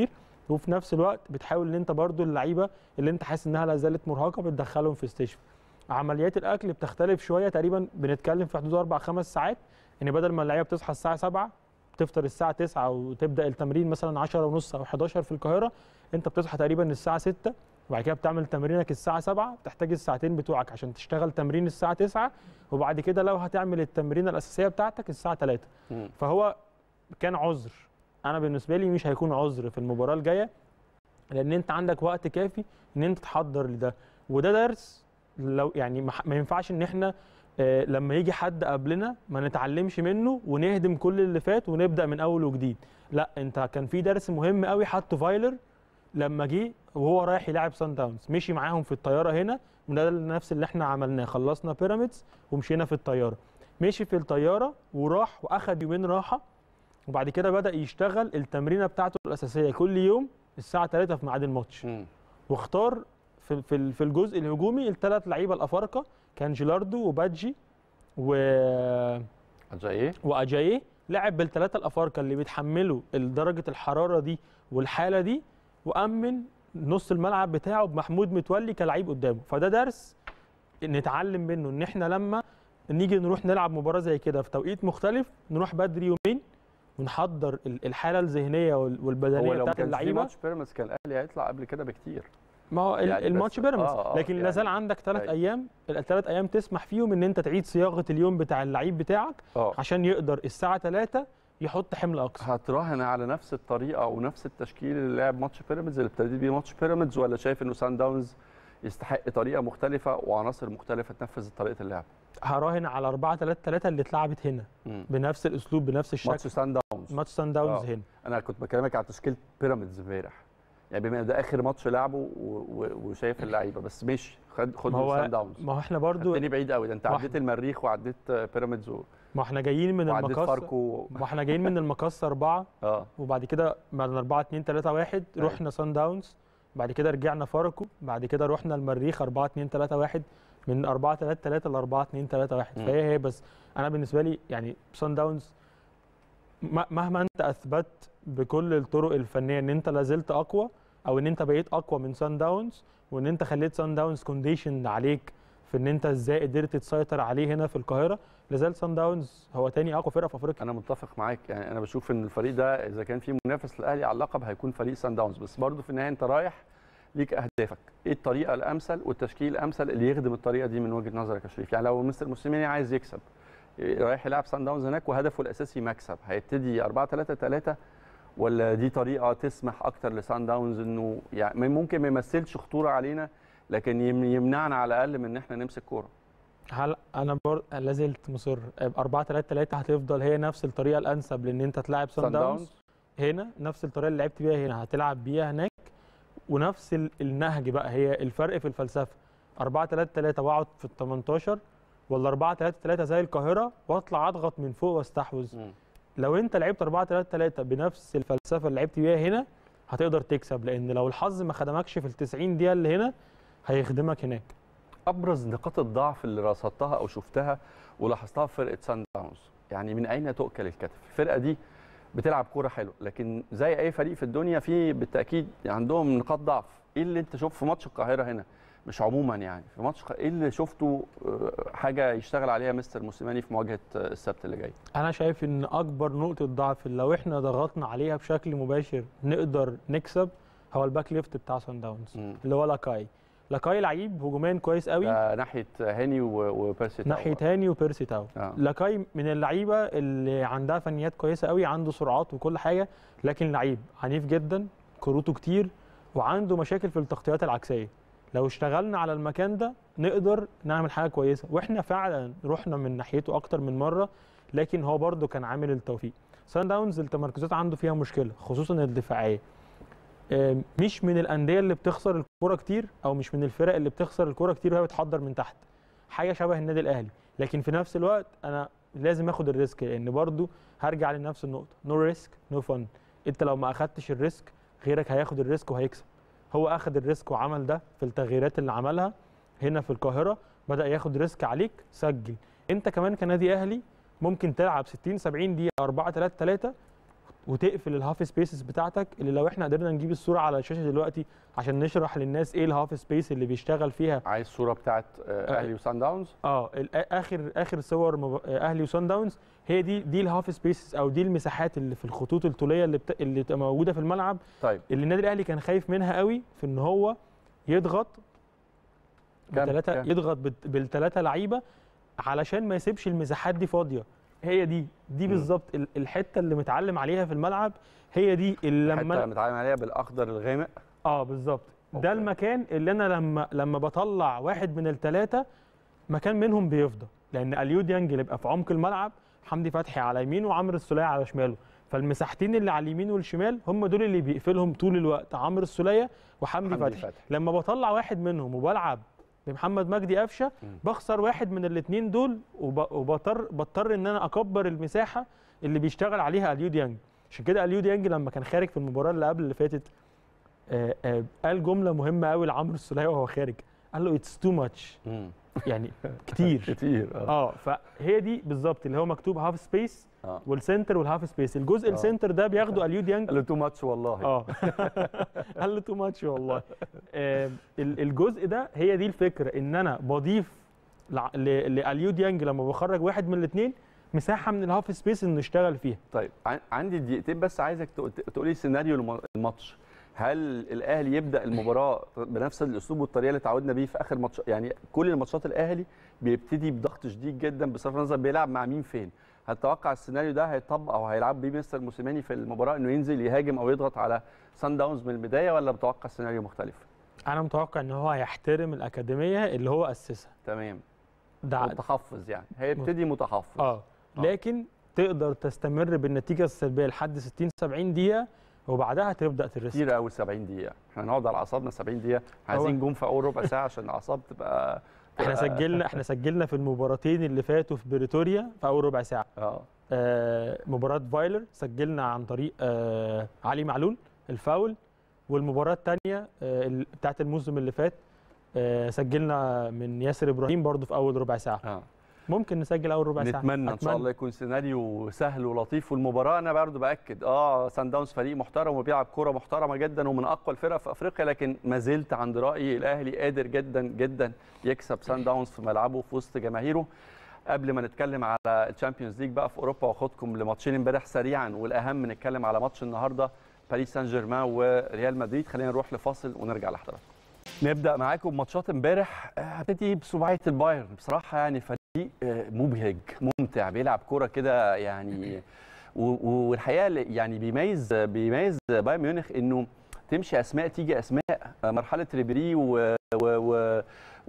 وفي نفس الوقت بتحاول ان انت برضو اللعيبه اللي انت حاسس انها لا زالت مرهقه بتدخلهم في استشفاء عمليات الاكل بتختلف شويه تقريبا بنتكلم في حدود اربع خمس ساعات ان بدل ما اللعيبه بتصحى الساعه 7 تفطر الساعه 9 وتبدا التمرين مثلا 10 ونص او 11 في القاهره انت بتصحى تقريبا الساعه 6 وبعد كده بتعمل تمرينك الساعه 7 بتحتاج الساعتين بتوعك عشان تشتغل تمرين الساعه 9 وبعد كده لو هتعمل التمرينه الاساسيه بتاعتك الساعه 3 مم. فهو كان عذر انا بالنسبه لي مش هيكون عذر في المباراه الجايه لان انت عندك وقت كافي ان انت تحضر لده وده درس لو يعني ما ما ينفعش ان احنا آه، لما يجي حد قبلنا ما نتعلمش منه ونهدم كل اللي فات ونبدا من اول وجديد لا انت كان في درس مهم قوي حطه فايلر لما جه وهو رايح يلعب سان داونز مشي معاهم في الطياره هنا وده نفس اللي احنا عملناه خلصنا بيراميدز ومشينا في الطياره مشي في الطياره وراح واخد يومين راحه وبعد كده بدا يشتغل التمرينه بتاعته الاساسيه كل يوم الساعه 3 في ميعاد الماتش مم. واختار في في في الجزء الهجومي الثلاث لعيبه الافارقه كان جيلاردو وبادجي و اجاييه واجاييه لعب بالثلاثه الافارقه اللي بيتحملوا درجه الحراره دي والحاله دي وامن نص الملعب بتاعه بمحمود متولي كلعيب قدامه فده درس نتعلم منه ان احنا لما نيجي نروح نلعب مباراه زي كده في توقيت مختلف نروح بدري يومين ونحضر ال- الحاله الذهنيه وال- هو والبدنيه لو ما بتاعت كانش في اللعيبه ماتش بيراميدز كان الاهلي هيطلع قبل كده بكتير ما هو ال- يعني الماتش بس- بيراميدز آه، آه، لكن لا يعني- زال عندك ثلاث أيوة. ايام الثلاث ايام تسمح فيهم ان انت تعيد صياغه اليوم بتاع اللعيب بتاعك اه عشان يقدر الساعه 3 يحط حمل اقصى هتراهن على نفس الطريقه ونفس التشكيل اللي لعب ماتش بيراميدز اللي ابتديت بيه ماتش بيراميدز ولا شايف انه سان داونز يستحق طريقه مختلفه وعناصر مختلفه تنفذ طريقه اللعب هراهن على 4 3 3 اللي اتلعبت هنا مم. بنفس الاسلوب بنفس الشكل ماتش سان داونز ماتش سان داونز آه. هنا انا كنت بكلمك على تشكيله بيراميدز امبارح يعني بما إن ده اخر ماتش لعبه و- و- وشايف اللعيبه بس ماشي خد خد ما هو سان داونز ما هو احنا برضو خدتني بعيد قوي ده انت ما عديت المريخ وعديت بيراميدز و- ما احنا جايين من وعديت المقص فاركو ما احنا جايين من المقص 4 اه وبعد كده بعد 4 2 3 1 أيوة. رحنا سان داونز بعد كده رجعنا فاركو بعد كده رحنا المريخ 4 2 3 1 من 4 3 3 ل 4 2 3 1 مم. فهي هي بس انا بالنسبه لي يعني سان داونز م- مهما انت اثبت بكل الطرق الفنيه ان انت لازلت اقوى او ان انت بقيت اقوى من سان داونز وان انت خليت سان داونز كونديشن عليك في ان انت ازاي قدرت تسيطر عليه هنا في القاهره لازال سان داونز هو تاني اقوى فرقه في افريقيا انا متفق معاك يعني انا بشوف ان الفريق ده اذا كان في منافس للاهلي على اللقب هيكون فريق سان داونز بس برضه في النهايه انت رايح ليك اهدافك ايه الطريقه الامثل والتشكيل الامثل اللي يخدم الطريقه دي من وجهه نظرك يا شريف يعني لو مستر موسيماني عايز يكسب إيه، رايح يلعب سان داونز هناك وهدفه الاساسي مكسب هيبتدي 4 3 3 ولا دي طريقه تسمح اكتر لسان داونز انه يعني ممكن ما يمثلش خطوره علينا لكن يم- يمنعنا على الاقل من ان احنا نمسك كوره هل انا بر... لازلت مصر 4 3 3 هتفضل هي نفس الطريقه الانسب لان انت تلعب سان سان داونز داونز هنا نفس الطريقه اللي لعبت بيها هنا هتلعب بيها هناك ونفس ال- النهج بقى هي الفرق في الفلسفه 4 3 3 واقعد في ال 18 ولا 4 3 3 زي القاهره واطلع اضغط من فوق واستحوذ مم. لو انت لعبت 4 3 3 بنفس الفلسفه اللي لعبت بيها هنا هتقدر تكسب لان لو الحظ ما خدمكش في ال 90 دقيقه اللي هنا هيخدمك هناك ابرز نقاط الضعف اللي رصدتها او شفتها ولاحظتها في فرقه سان داونز يعني من اين تؤكل الكتف الفرقه دي بتلعب كوره حلوه لكن زي اي فريق في الدنيا في بالتاكيد عندهم نقاط ضعف ايه اللي انت شوف في ماتش القاهره هنا مش عموما يعني في ماتش الق- ايه اللي شفته آه، حاجه يشتغل عليها مستر موسيماني في مواجهه آه، السبت اللي جاي انا شايف ان اكبر نقطه ضعف اللي لو احنا ضغطنا عليها بشكل مباشر نقدر نكسب هو الباك ليفت بتاع سان داونز مم. اللي هو لاكاي لاكاي لعيب هجوميا كويس قوي ده ناحيه هاني و- وبيرسي تاو. ناحيه هاني وبيرسي تاو آه. لاكاي من اللعيبه اللي عندها فنيات كويسه قوي عنده سرعات وكل حاجه لكن لعيب عنيف جدا كروته كتير وعنده مشاكل في التغطيات العكسيه لو اشتغلنا على المكان ده نقدر نعمل حاجه كويسه واحنا فعلا رحنا من ناحيته اكتر من مره لكن هو برده كان عامل التوفيق سان داونز التمركزات عنده فيها مشكله خصوصا الدفاعيه آم، مش من الانديه اللي بتخسر الكوره كتير او مش من الفرق اللي بتخسر الكوره كتير وهي بتحضر من تحت حاجه شبه النادي الاهلي لكن في نفس الوقت انا لازم اخد الريسك لان برضو هرجع لنفس النقطه نو ريسك نو فن انت لو ما اخدتش الريسك غيرك هياخد الريسك وهيكسب هو اخد الريسك وعمل ده في التغييرات اللي عملها هنا في القاهره بدا ياخد ريسك عليك سجل انت كمان كنادي اهلي ممكن تلعب 60 70 دقيقه 4 3 3 وتقفل الهاف سبيسز بتاعتك اللي لو احنا قدرنا نجيب الصوره على الشاشه دلوقتي عشان نشرح للناس ايه الهاف سبيس اللي بيشتغل فيها عايز صوره بتاعت آه، اهلي وسان داونز اه ال- اخر اخر صور مب- اهلي وسان داونز هي دي دي الهاف سبيسز او دي المساحات اللي في الخطوط الطوليه اللي بت... اللي بتبقى موجوده في الملعب طيب اللي النادي الاهلي كان خايف منها قوي في ان هو يضغط كام- بثلاثه كام؟ يضغط بت- بالثلاثه لعيبه علشان ما يسيبش المساحات دي فاضيه هي دي دي مم. بالظبط ال- الحته اللي متعلم عليها في الملعب هي دي اللي حته لما متعامل عليها بالاخضر الغامق اه بالظبط أوكي. ده المكان اللي انا لما لما بطلع واحد من الثلاثه مكان منهم بيفضى لان اليو ديانج اللي يبقى في عمق الملعب حمدي فتحي على يمينه وعمرو السوليه على شماله فالمساحتين اللي على اليمين والشمال هم دول اللي بيقفلهم طول الوقت عمرو السوليه وحمدي حمدي فتحي فتحي. لما بطلع واحد منهم وبلعب بمحمد مجدي قفشه مم. بخسر واحد من الاثنين دول وب- وبضطر بضطر ان انا اكبر المساحه اللي بيشتغل عليها اليو ديانج عشان كده اليو ديانج لما كان خارج في المباراه اللي قبل اللي فاتت آه، آه، قال جمله مهمه قوي لعمرو السوليه وهو خارج قال له اتس تو ماتش مم. يعني كتير كتير اه اه فهي دي بالظبط اللي هو مكتوب هاف سبيس اه والسنتر والهاف سبيس الجزء آه. السنتر ده بياخده اليو ديانج قال له تو ماتش والله اه قال له تو ماتش والله آه، ال- الجزء ده هي دي الفكره ان انا بضيف لع- ل- لاليو ديانج لما بخرج واحد من الاثنين مساحه من الهاف سبيس انه يشتغل فيها طيب عن- عندي دقيقتين بس عايزك تق- تقولي سيناريو الم- الماتش هل الاهلي يبدا المباراه بنفس الاسلوب والطريقه اللي اتعودنا بيه في اخر ماتش يعني كل الماتشات الاهلي بيبتدي بضغط شديد جدا بصرف النظر بيلعب مع مين فين هل تتوقع السيناريو ده هيطبق او هيلعب بيه مستر موسيماني في المباراه انه ينزل يهاجم او يضغط على سان داونز من البدايه ولا متوقع سيناريو مختلف انا متوقع ان هو هيحترم الاكاديميه اللي هو اسسها تمام ده متحفظ يعني هيبتدي متحفظ اه لكن تقدر تستمر بالنتيجه السلبيه لحد 60 70 دقيقه وبعدها تبدا ترسك كتير قوي 70 دقيقه احنا هنقعد على اعصابنا 70 دقيقه عايزين جون في اول ربع ساعه عشان الاعصاب تبقى احنا تبقى- سجلنا احنا سجلنا في المباراتين اللي فاتوا في بريتوريا في اول ربع ساعه اه آه مباراه فايلر سجلنا عن طريق آه علي معلول الفاول والمباراه الثانيه آه ال- بتاعت الموسم اللي فات آه سجلنا من ياسر ابراهيم برضو في اول ربع ساعه اه ممكن نسجل اول ربع ساعه نتمنى ان شاء الله يكون سيناريو سهل ولطيف والمباراه انا برضو باكد اه سان داونز فريق محترم وبيلعب كوره محترمه جدا ومن اقوى الفرق في افريقيا لكن ما زلت عند رايي الاهلي قادر جدا جدا يكسب سان داونز في ملعبه في وسط جماهيره قبل ما نتكلم على الشامبيونز ليج بقى في اوروبا واخدكم لماتشين امبارح سريعا والاهم نتكلم على ماتش النهارده باريس سان جيرمان وريال مدريد خلينا نروح لفاصل ونرجع لحضراتكم نبدا معاكم ماتشات امبارح آه، هبتدي بسباعيه البايرن بصراحه يعني فريق آه، مبهج ممتع بيلعب كوره كده يعني و- و- والحقيقه اللي يعني بيميز بيميز بايرن ميونخ انه تمشي اسماء تيجي اسماء آه، مرحله ريبيري و و و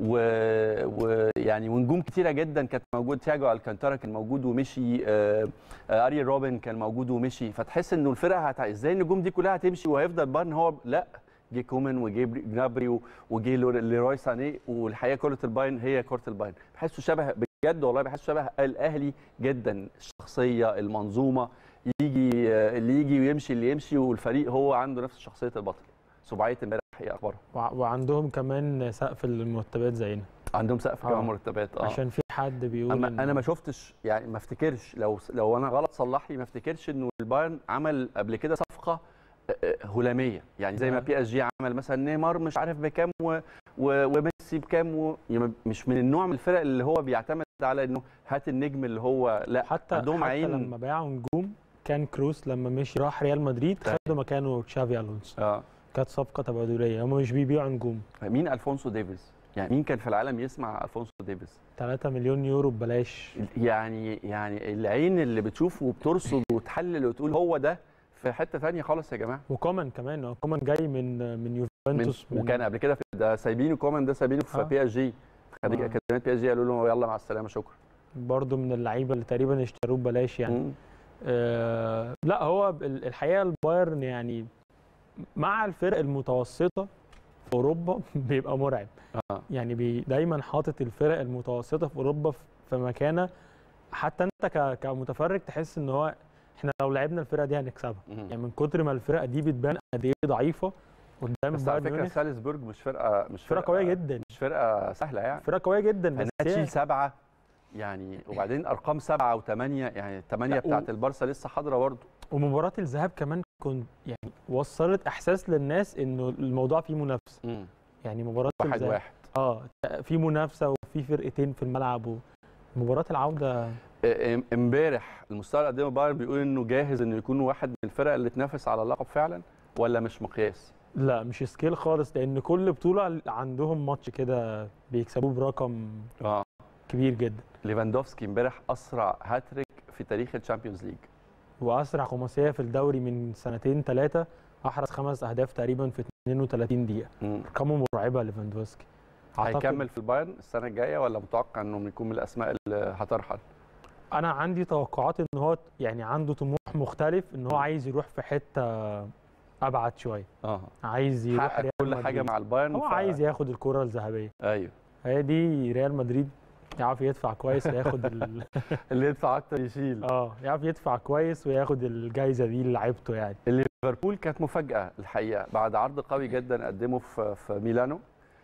ويعني ونجوم كتيره جدا كانت موجود تياجو الكانتارا كان موجود ومشي آه، آه، اريل روبن كان موجود ومشي فتحس انه الفرقه هت... ازاي النجوم دي كلها هتمشي وهيفضل بايرن هو لا جه كومان وجه بري- جنابري و- وجه لور- ليروي ساني والحقيقه كره البايرن هي كره البايرن بحسه شبه بجد والله بحسه شبه الاهلي جدا الشخصيه المنظومه يجي آه، اللي يجي ويمشي اللي يمشي والفريق هو عنده نفس شخصيه البطل سبعيه امبارح ايه اخبارها وع- وعندهم كمان سقف المرتبات زينا عندهم سقف آه. كمان مرتبات اه عشان في حد بيقول اما إن- انا ما شفتش يعني ما افتكرش لو لو انا غلط صلح لي ما افتكرش انه البايرن عمل قبل كده صفقه آه، آه، هلاميه يعني زي ما آه. بي اس جي عمل مثلا نيمار مش عارف بكام و... و... وميسي بكام و... يعني مش من النوع من الفرق اللي هو بيعتمد على انه هات النجم اللي هو لا حتى عندهم حتى عين لما باعوا نجوم كان كروس لما مشي راح ريال مدريد طيب. خدوا مكانه تشافي الونسو اه كانت صفقه تبادليه هم مش بيبيعوا نجوم مين الفونسو ديفيز يعني مين كان في العالم يسمع الفونسو ديفيز 3 مليون يورو ببلاش يعني يعني العين اللي بتشوف وبترصد وتحلل وتقول هو ده في حته ثانيه خالص يا جماعه وكومان كمان هو كومان جاي من من من يوفنتوس من وكان قبل كده في ده سايبينه كومان ده سايبينه في آه. بي اس جي خريج آه. اكاديميه بي اس جي قالوا له يلا مع السلامه شكرا برضه من اللعيبه اللي تقريبا اشتروه ببلاش يعني مم. آه لا هو ال- الحقيقه البايرن يعني مع الفرق المتوسطه في اوروبا بيبقى مرعب اه يعني بي دايما حاطط الفرق المتوسطه في اوروبا في- في مكانه حتى انت ك- كمتفرج تحس ان هو احنا لو لعبنا الفرقه دي هنكسبها مم. يعني من كتر ما الفرقه دي بتبان قد ايه ضعيفه قدام بس على بايرن فكره ميونخ سالزبورج مش فرقه مش فرقه قويه جدا مش فرقه سهله يعني فرقه قويه جدا انها بس هي تشيل سبعه يعني وبعدين ارقام سبعه وثمانيه يعني الثمانيه لا، و- بتاعت البارسا لسه حاضره برضه ومباراه الذهاب كمان كنت يعني وصلت احساس للناس انه الموضوع فيه منافسه يعني مباراه واحد الذهاب واحد اه في منافسه وفي فرقتين في الملعب ومباراه العوده ام- امبارح المستوى اللي قدمه بايرن بيقول انه جاهز انه يكون واحد من الفرق اللي تنافس على اللقب فعلا ولا مش مقياس؟ لا مش سكيل خالص لان كل بطوله عندهم ماتش كده بيكسبوه برقم اه كبير جدا ليفاندوفسكي امبارح اسرع هاتريك في تاريخ الشامبيونز ليج واسرع خماسيه في الدوري من سنتين ثلاثه احرز خمس اهداف تقريبا في 32 دقيقه ارقامه مرعبه ليفاندوفسكي أعتقد- هيكمل في البايرن السنه الجايه ولا متوقع انه يكون من الاسماء اللي هترحل؟ انا عندي توقعات ان هو يعني عنده طموح مختلف ان هو عايز يروح في حته ابعد شويه اه عايز يروح حقق ريال كل حاجه مدريد. مع البايرن هو ف- عايز ياخد الكره الذهبيه ايوه هي دي ريال مدريد يعرف يدفع كويس وياخد ال... اللي يدفع اكتر يشيل اه يعرف يدفع كويس وياخد الجايزه دي لعيبته يعني ليفربول كانت مفاجاه الحقيقه بعد عرض قوي جدا قدمه في في ميلانو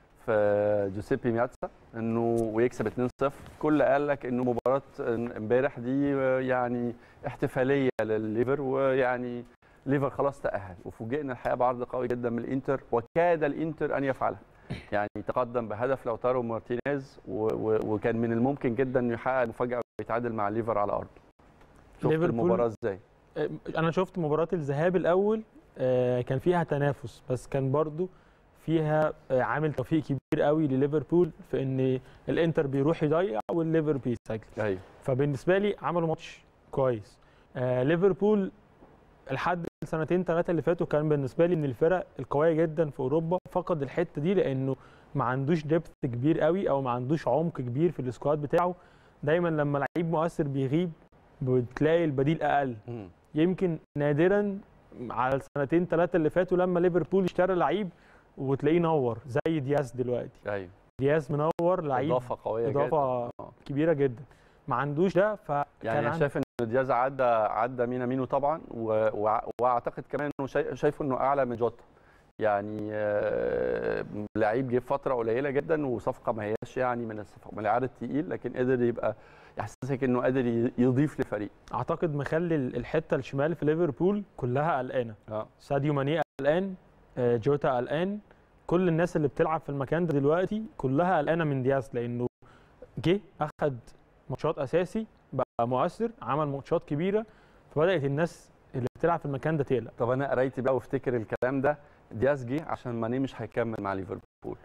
في جوسيبي مياتسا انه ويكسب 2-0 كل قال لك انه مباراه امبارح دي يعني احتفاليه للليفر ويعني ليفر خلاص تاهل وفوجئنا الحقيقه بعرض قوي جدا من الانتر وكاد الانتر ان يفعلها يعني تقدم بهدف لوتارو مارتينيز و و وكان من الممكن جدا انه يحقق المفاجاه ويتعادل مع الليفر على ارضه شفت ليفربول- المباراه ازاي آه، انا شفت مباراه الذهاب الاول آه، كان فيها تنافس بس كان برضو فيها آه، عامل توفيق كبير قوي لليفربول في ان الانتر بيروح يضيع والليفر بيسجل ايوه فبالنسبه لي عملوا ماتش كويس آه ليفربول لحد السنتين ثلاثه اللي فاتوا كان بالنسبه لي من الفرق القويه جدا في اوروبا فقد الحته دي لانه ما عندوش ديبث كبير قوي او ما عندوش عمق كبير في السكواد بتاعه دايما لما لعيب مؤثر بيغيب بتلاقي البديل اقل مم. يمكن نادرا على السنتين ثلاثه اللي فاتوا لما ليفربول اشترى لعيب وتلاقيه نور زي دياز دلوقتي ايوه دياز منور لعيب اضافه قويه إضافة جدا آه. كبيره جدا ما عندوش ده فكان يعني انا عنده- شايف ان دياز عدى عدى مينا مينو طبعا و... وع- واعتقد كمان انه شايف شايفه انه اعلى من جوتا يعني آه، لعيب جه في فتره قليله جدا وصفقه ما هياش يعني من الصفقه من العيار التقيل لكن قدر يبقى يحسسك انه قادر ي- يضيف لفريق اعتقد مخلي ال- الحته الشمال في ليفربول كلها قلقانه اه ساديو ماني قلقان آه، جوتا قلقان كل الناس اللي بتلعب في المكان ده دلوقتي كلها قلقانه من دياز لانه جه اخد ماتشات اساسي بقى مؤثر عمل ماتشات كبيره فبدات الناس اللي بتلعب في المكان ده تقلق طب انا قريت بقى وافتكر الكلام ده دياز جه عشان ماني مش هيكمل مع ليفربول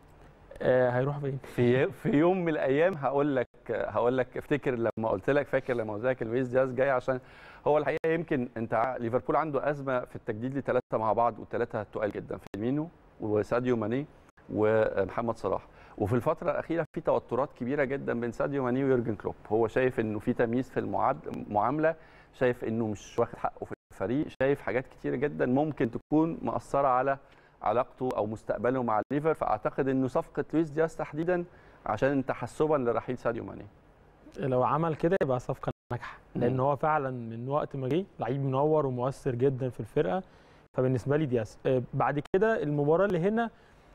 آه، هيروح فين في في يوم من الايام هقول لك هقول لك افتكر لما قلت لك فاكر لما قلت لك لويس دياز جاي عشان هو الحقيقه يمكن انت ع- ليفربول عنده ازمه في التجديد لثلاثه مع بعض والثلاثه تقال جدا فيرمينو وساديو ماني ومحمد صلاح وفي الفتره الاخيره في توترات كبيره جدا بين ساديو ماني ويورجن كلوب هو شايف انه في تمييز في المعاد- المعامله شايف انه مش واخد حقه في الفريق شايف حاجات كتيره جدا ممكن تكون مأثره على علاقته او مستقبله مع الليفر فاعتقد انه صفقه لويس دياز تحديدا عشان تحسبا لرحيل ساديو ماني لو عمل كده يبقى صفقه ناجحه لان مم. هو فعلا من وقت ما جه لعيب منور ومؤثر جدا في الفرقه فبالنسبه لي دياز آه، بعد كده المباراه اللي هنا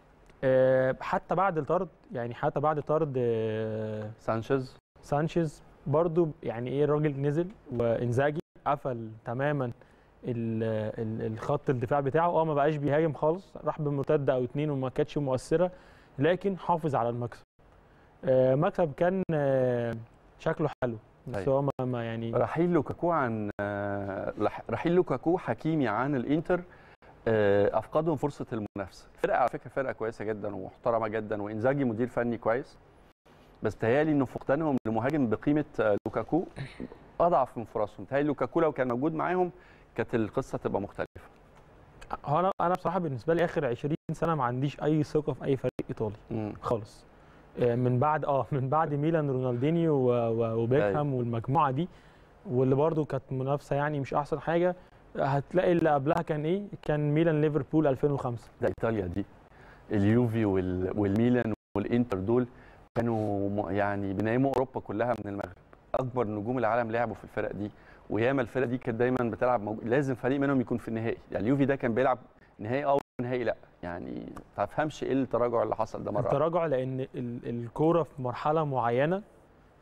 آه، حتى بعد الطرد يعني حتى بعد طرد آه، سانشيز سانشيز برضو يعني ايه الراجل نزل وانزاجي قفل تماما ال- ال- الخط الدفاع بتاعه اه ما بقاش بيهاجم خالص راح بمرتده او اتنين وما كانتش مؤثره لكن حافظ على المكسب آه، مكسب كان آه، شكله حلو بس أيوة. هو ما- ما يعني رحيل لوكاكو عن آه، رح- رحيل لوكاكو حكيمي عن الانتر آه، افقدهم فرصه المنافسه الفرقه على فكره فرقه كويسه جدا ومحترمه جدا وانزاجي مدير فني كويس بس تهيالي انه فقدانهم لمهاجم بقيمه آه، لوكاكو اضعف من فرصهم تهيالي لوكاكو لو كان موجود معاهم كانت القصه تبقى مختلفه هو انا انا بصراحه بالنسبه لي اخر 20 سنه ما عنديش اي ثقه في اي فريق ايطالي مم. خالص آه، من بعد اه من بعد ميلان رونالدينيو و- و- وبيكهام والمجموعه دي واللي برضو كانت منافسه يعني مش احسن حاجه هتلاقي اللي قبلها كان ايه كان ميلان ليفربول 2005 ده ايطاليا دي اليوفي وال- والميلان والانتر دول كانوا م- يعني بيناموا اوروبا كلها من المغرب اكبر نجوم العالم لعبوا في الفرق دي وياما الفرق دي كانت دايما بتلعب موج... لازم فريق منهم يكون في النهائي يعني اليوفي ده كان بيلعب نهائي اه ونهائي لا يعني ما تفهمش ايه التراجع اللي حصل ده مره واحدة. التراجع لان ال- الكوره في مرحله معينه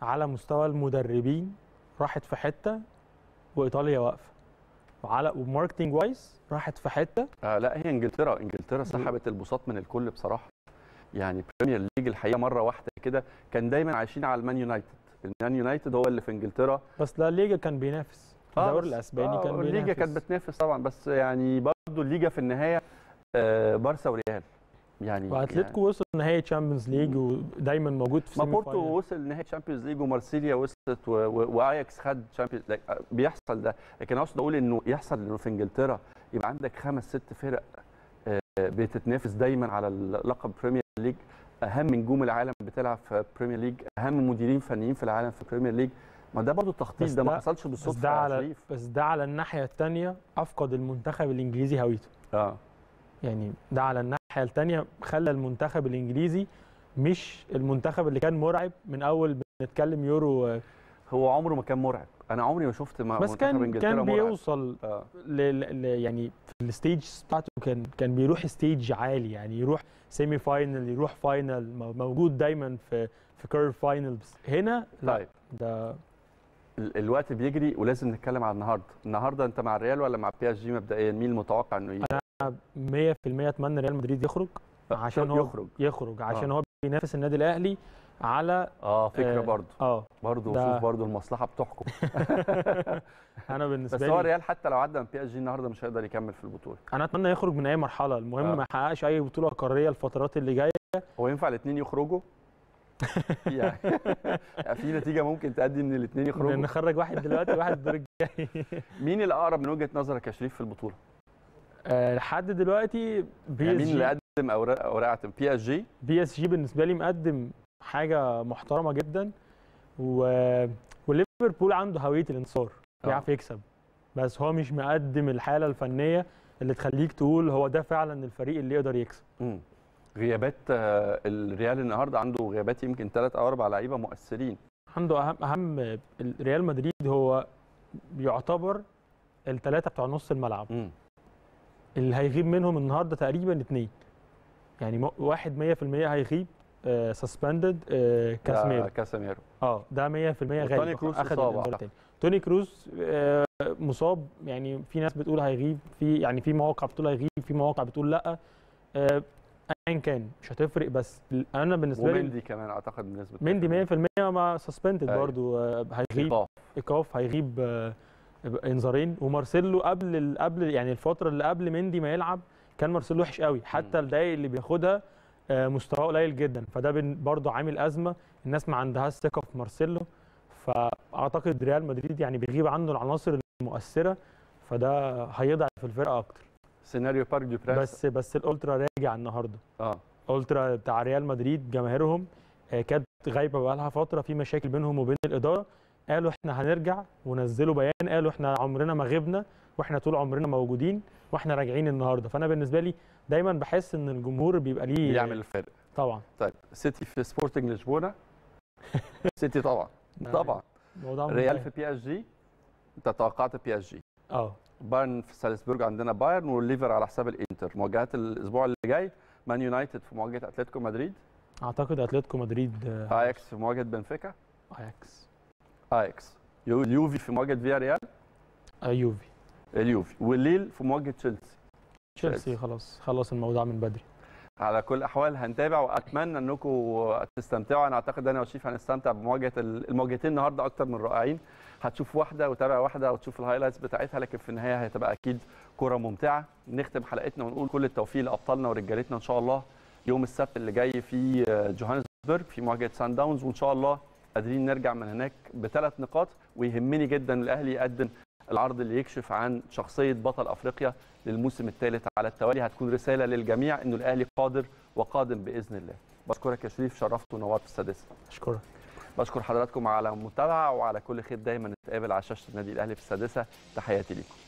على مستوى المدربين راحت في حته وايطاليا واقفه وعلى وماركتنج وايز راحت في حته آه لا هي انجلترا انجلترا سحبت البساط من الكل بصراحه يعني بريمير ليج الحقيقه مره واحده كده كان دايما عايشين على المان يونايتد المان يونايتد هو اللي في انجلترا بس لا ليجا كان بينافس الدوري بس- الاسباني كان بينافس الليجا كانت بتنافس طبعا بس يعني برضه الليجا في النهايه آه بارسا وريال يعني واتلتيكو وصل نهائي تشامبيونز ليج ودايما موجود في ما سيمي بورتو فاينل. وصل نهائي تشامبيونز ليج ومارسيليا وصلت و- و- واياكس خد تشامبيونز ليج بيحصل ده لكن اقصد اقول انه يحصل انه في انجلترا يبقى عندك خمس ست فرق آه، بتتنافس دايما على لقب بريمير ليج اهم نجوم العالم بتلعب في بريمير ليج اهم مديرين فنيين في العالم في بريمير ليج ما ده برضه تخطيط بس ده ما ده- حصلش بس بالصدفه ده يا على شريف. بس ده على الناحيه الثانيه افقد المنتخب الانجليزي هويته اه يعني ده على الناحيه الثانيه خلى المنتخب الانجليزي مش المنتخب اللي كان مرعب من اول بنتكلم يورو آه، هو عمره ما كان مرعب انا عمري ما شفت ما بس منتخب كان انجلترا كان مرعب. بيوصل اه ل... ل... يعني في الستيج بتاعته كان كان بيروح ستيج عالي يعني يروح سيمي فاينل يروح فاينل مو- موجود دايما في في كيرف فاينل بس هنا لا طيب ده ال- الوقت بيجري ولازم نتكلم على النهارده النهارده انت مع الريال ولا مع بي اس جي مبدئيا مين المتوقع انه يجي 100% اتمنى ريال مدريد يخرج عشان هو يخرج يخرج عشان آه. هو بينافس النادي الاهلي على اه فكره آه، برضه اه برضه ده- شوف برضه المصلحه بتحكم انا بالنسبه بس لي هو الريال حتى لو عدى من بي اس جي النهارده مش هيقدر يكمل في البطوله انا اتمنى يخرج من اي مرحله المهم آه. ما يحققش اي بطوله قاريه الفترات اللي جايه هو ينفع الاثنين يخرجوا يعني في نتيجه ممكن تؤدي ان الاثنين يخرجوا نخرج واحد دلوقتي واحد الدور الجاي مين اللي اقرب من وجهه نظرك يا شريف في البطوله آه، لحد دلوقتي بي يعني اس مين اللي جي قدم اوراق اوراق بي اس جي بي اس جي بالنسبه لي مقدم حاجه محترمه جدا و... وليفربول عنده هويه الانتصار آه. بيعرف يكسب بس هو مش مقدم الحاله الفنيه اللي تخليك تقول هو ده فعلا الفريق اللي يقدر يكسب مم. غيابات آه، الريال النهارده عنده غيابات يمكن ثلاث او اربع لعيبه مؤثرين عنده اهم اهم ريال مدريد هو يعتبر الثلاثه بتوع نص الملعب مم. اللي هيغيب منهم النهارده تقريبا اثنين يعني م- واحد 100% هيغيب سسبندد كاسميرو آه، كاسيميرو اه ده 100% غالي وتوني كروس اخذ إصابة الانذار أعتقد. تاني توني كروز آه، مصاب يعني في ناس بتقول هيغيب في يعني في مواقع بتقول هيغيب في مواقع بتقول لا آه، ايا كان مش هتفرق بس انا بالنسبه لي ومندي كمان اعتقد بنسبه مندي 100% مع سسبندد أيوة. برضو آه، هيغيب إيقاف. ايقاف هيغيب آه، انذارين ومارسيلو قبل ال- قبل يعني الفتره اللي قبل مندي ما يلعب كان مارسيلو وحش قوي حتى الدقايق اللي بياخدها آه، مستواه قليل جدا فده بن- برضو عامل ازمه الناس ما عندهاش ثقه في مارسيلو فاعتقد ريال مدريد يعني بيغيب عنه العناصر المؤثره فده هيضعف الفرقه اكتر سيناريو بارك دو برانس بس بس الالترا راجع النهارده اه الترا بتاع ريال مدريد جماهيرهم آه، كانت غايبه بقالها فتره في مشاكل بينهم وبين الاداره قالوا احنا هنرجع ونزلوا بيان قالوا احنا عمرنا ما غبنا واحنا طول عمرنا موجودين واحنا راجعين النهارده فانا بالنسبه لي دايما بحس ان الجمهور بيبقى ليه بيعمل الفرق طبعا طيب سيتي في سبورتنج لشبونه سيتي طبعا طبعا موضوع ريال منتهي. في بي اس جي انت توقعت بي اس جي اه بايرن في سالزبورج عندنا بايرن والليفر على حساب الانتر مواجهات الاسبوع اللي جاي مان يونايتد في مواجهه اتلتيكو مدريد اعتقد اتلتيكو مدريد آه، اياكس في مواجهه بنفيكا اياكس اياكس يو- اليوفي في مواجهه فيا ريال آه، يوفي اليوفي والليل في مواجهه تشيلسي تشيلسي خلاص خلص الموضوع من بدري على كل الاحوال هنتابع واتمنى انكم تستمتعوا انا اعتقد انا وشيف هنستمتع بمواجهه ال- المواجهتين النهارده اكتر من رائعين هتشوف واحده وتابع واحده وتشوف الهايلايتس بتاعتها لكن في النهايه هتبقى اكيد كره ممتعه نختم حلقتنا ونقول كل التوفيق لابطالنا ورجالتنا ان شاء الله يوم السبت اللي جاي في جوهانسبرج في مواجهه سان داونز وان شاء الله قادرين نرجع من هناك بثلاث نقاط ويهمني جدا الاهلي يقدم العرض اللي يكشف عن شخصيه بطل افريقيا للموسم الثالث على التوالي هتكون رساله للجميع انه الاهلي قادر وقادم باذن الله بشكرك يا شريف شرفت ونورت السادسه اشكرك بشكر حضراتكم على المتابعه وعلى كل خير دايما نتقابل على شاشه النادي الاهلي في السادسه تحياتي ليكم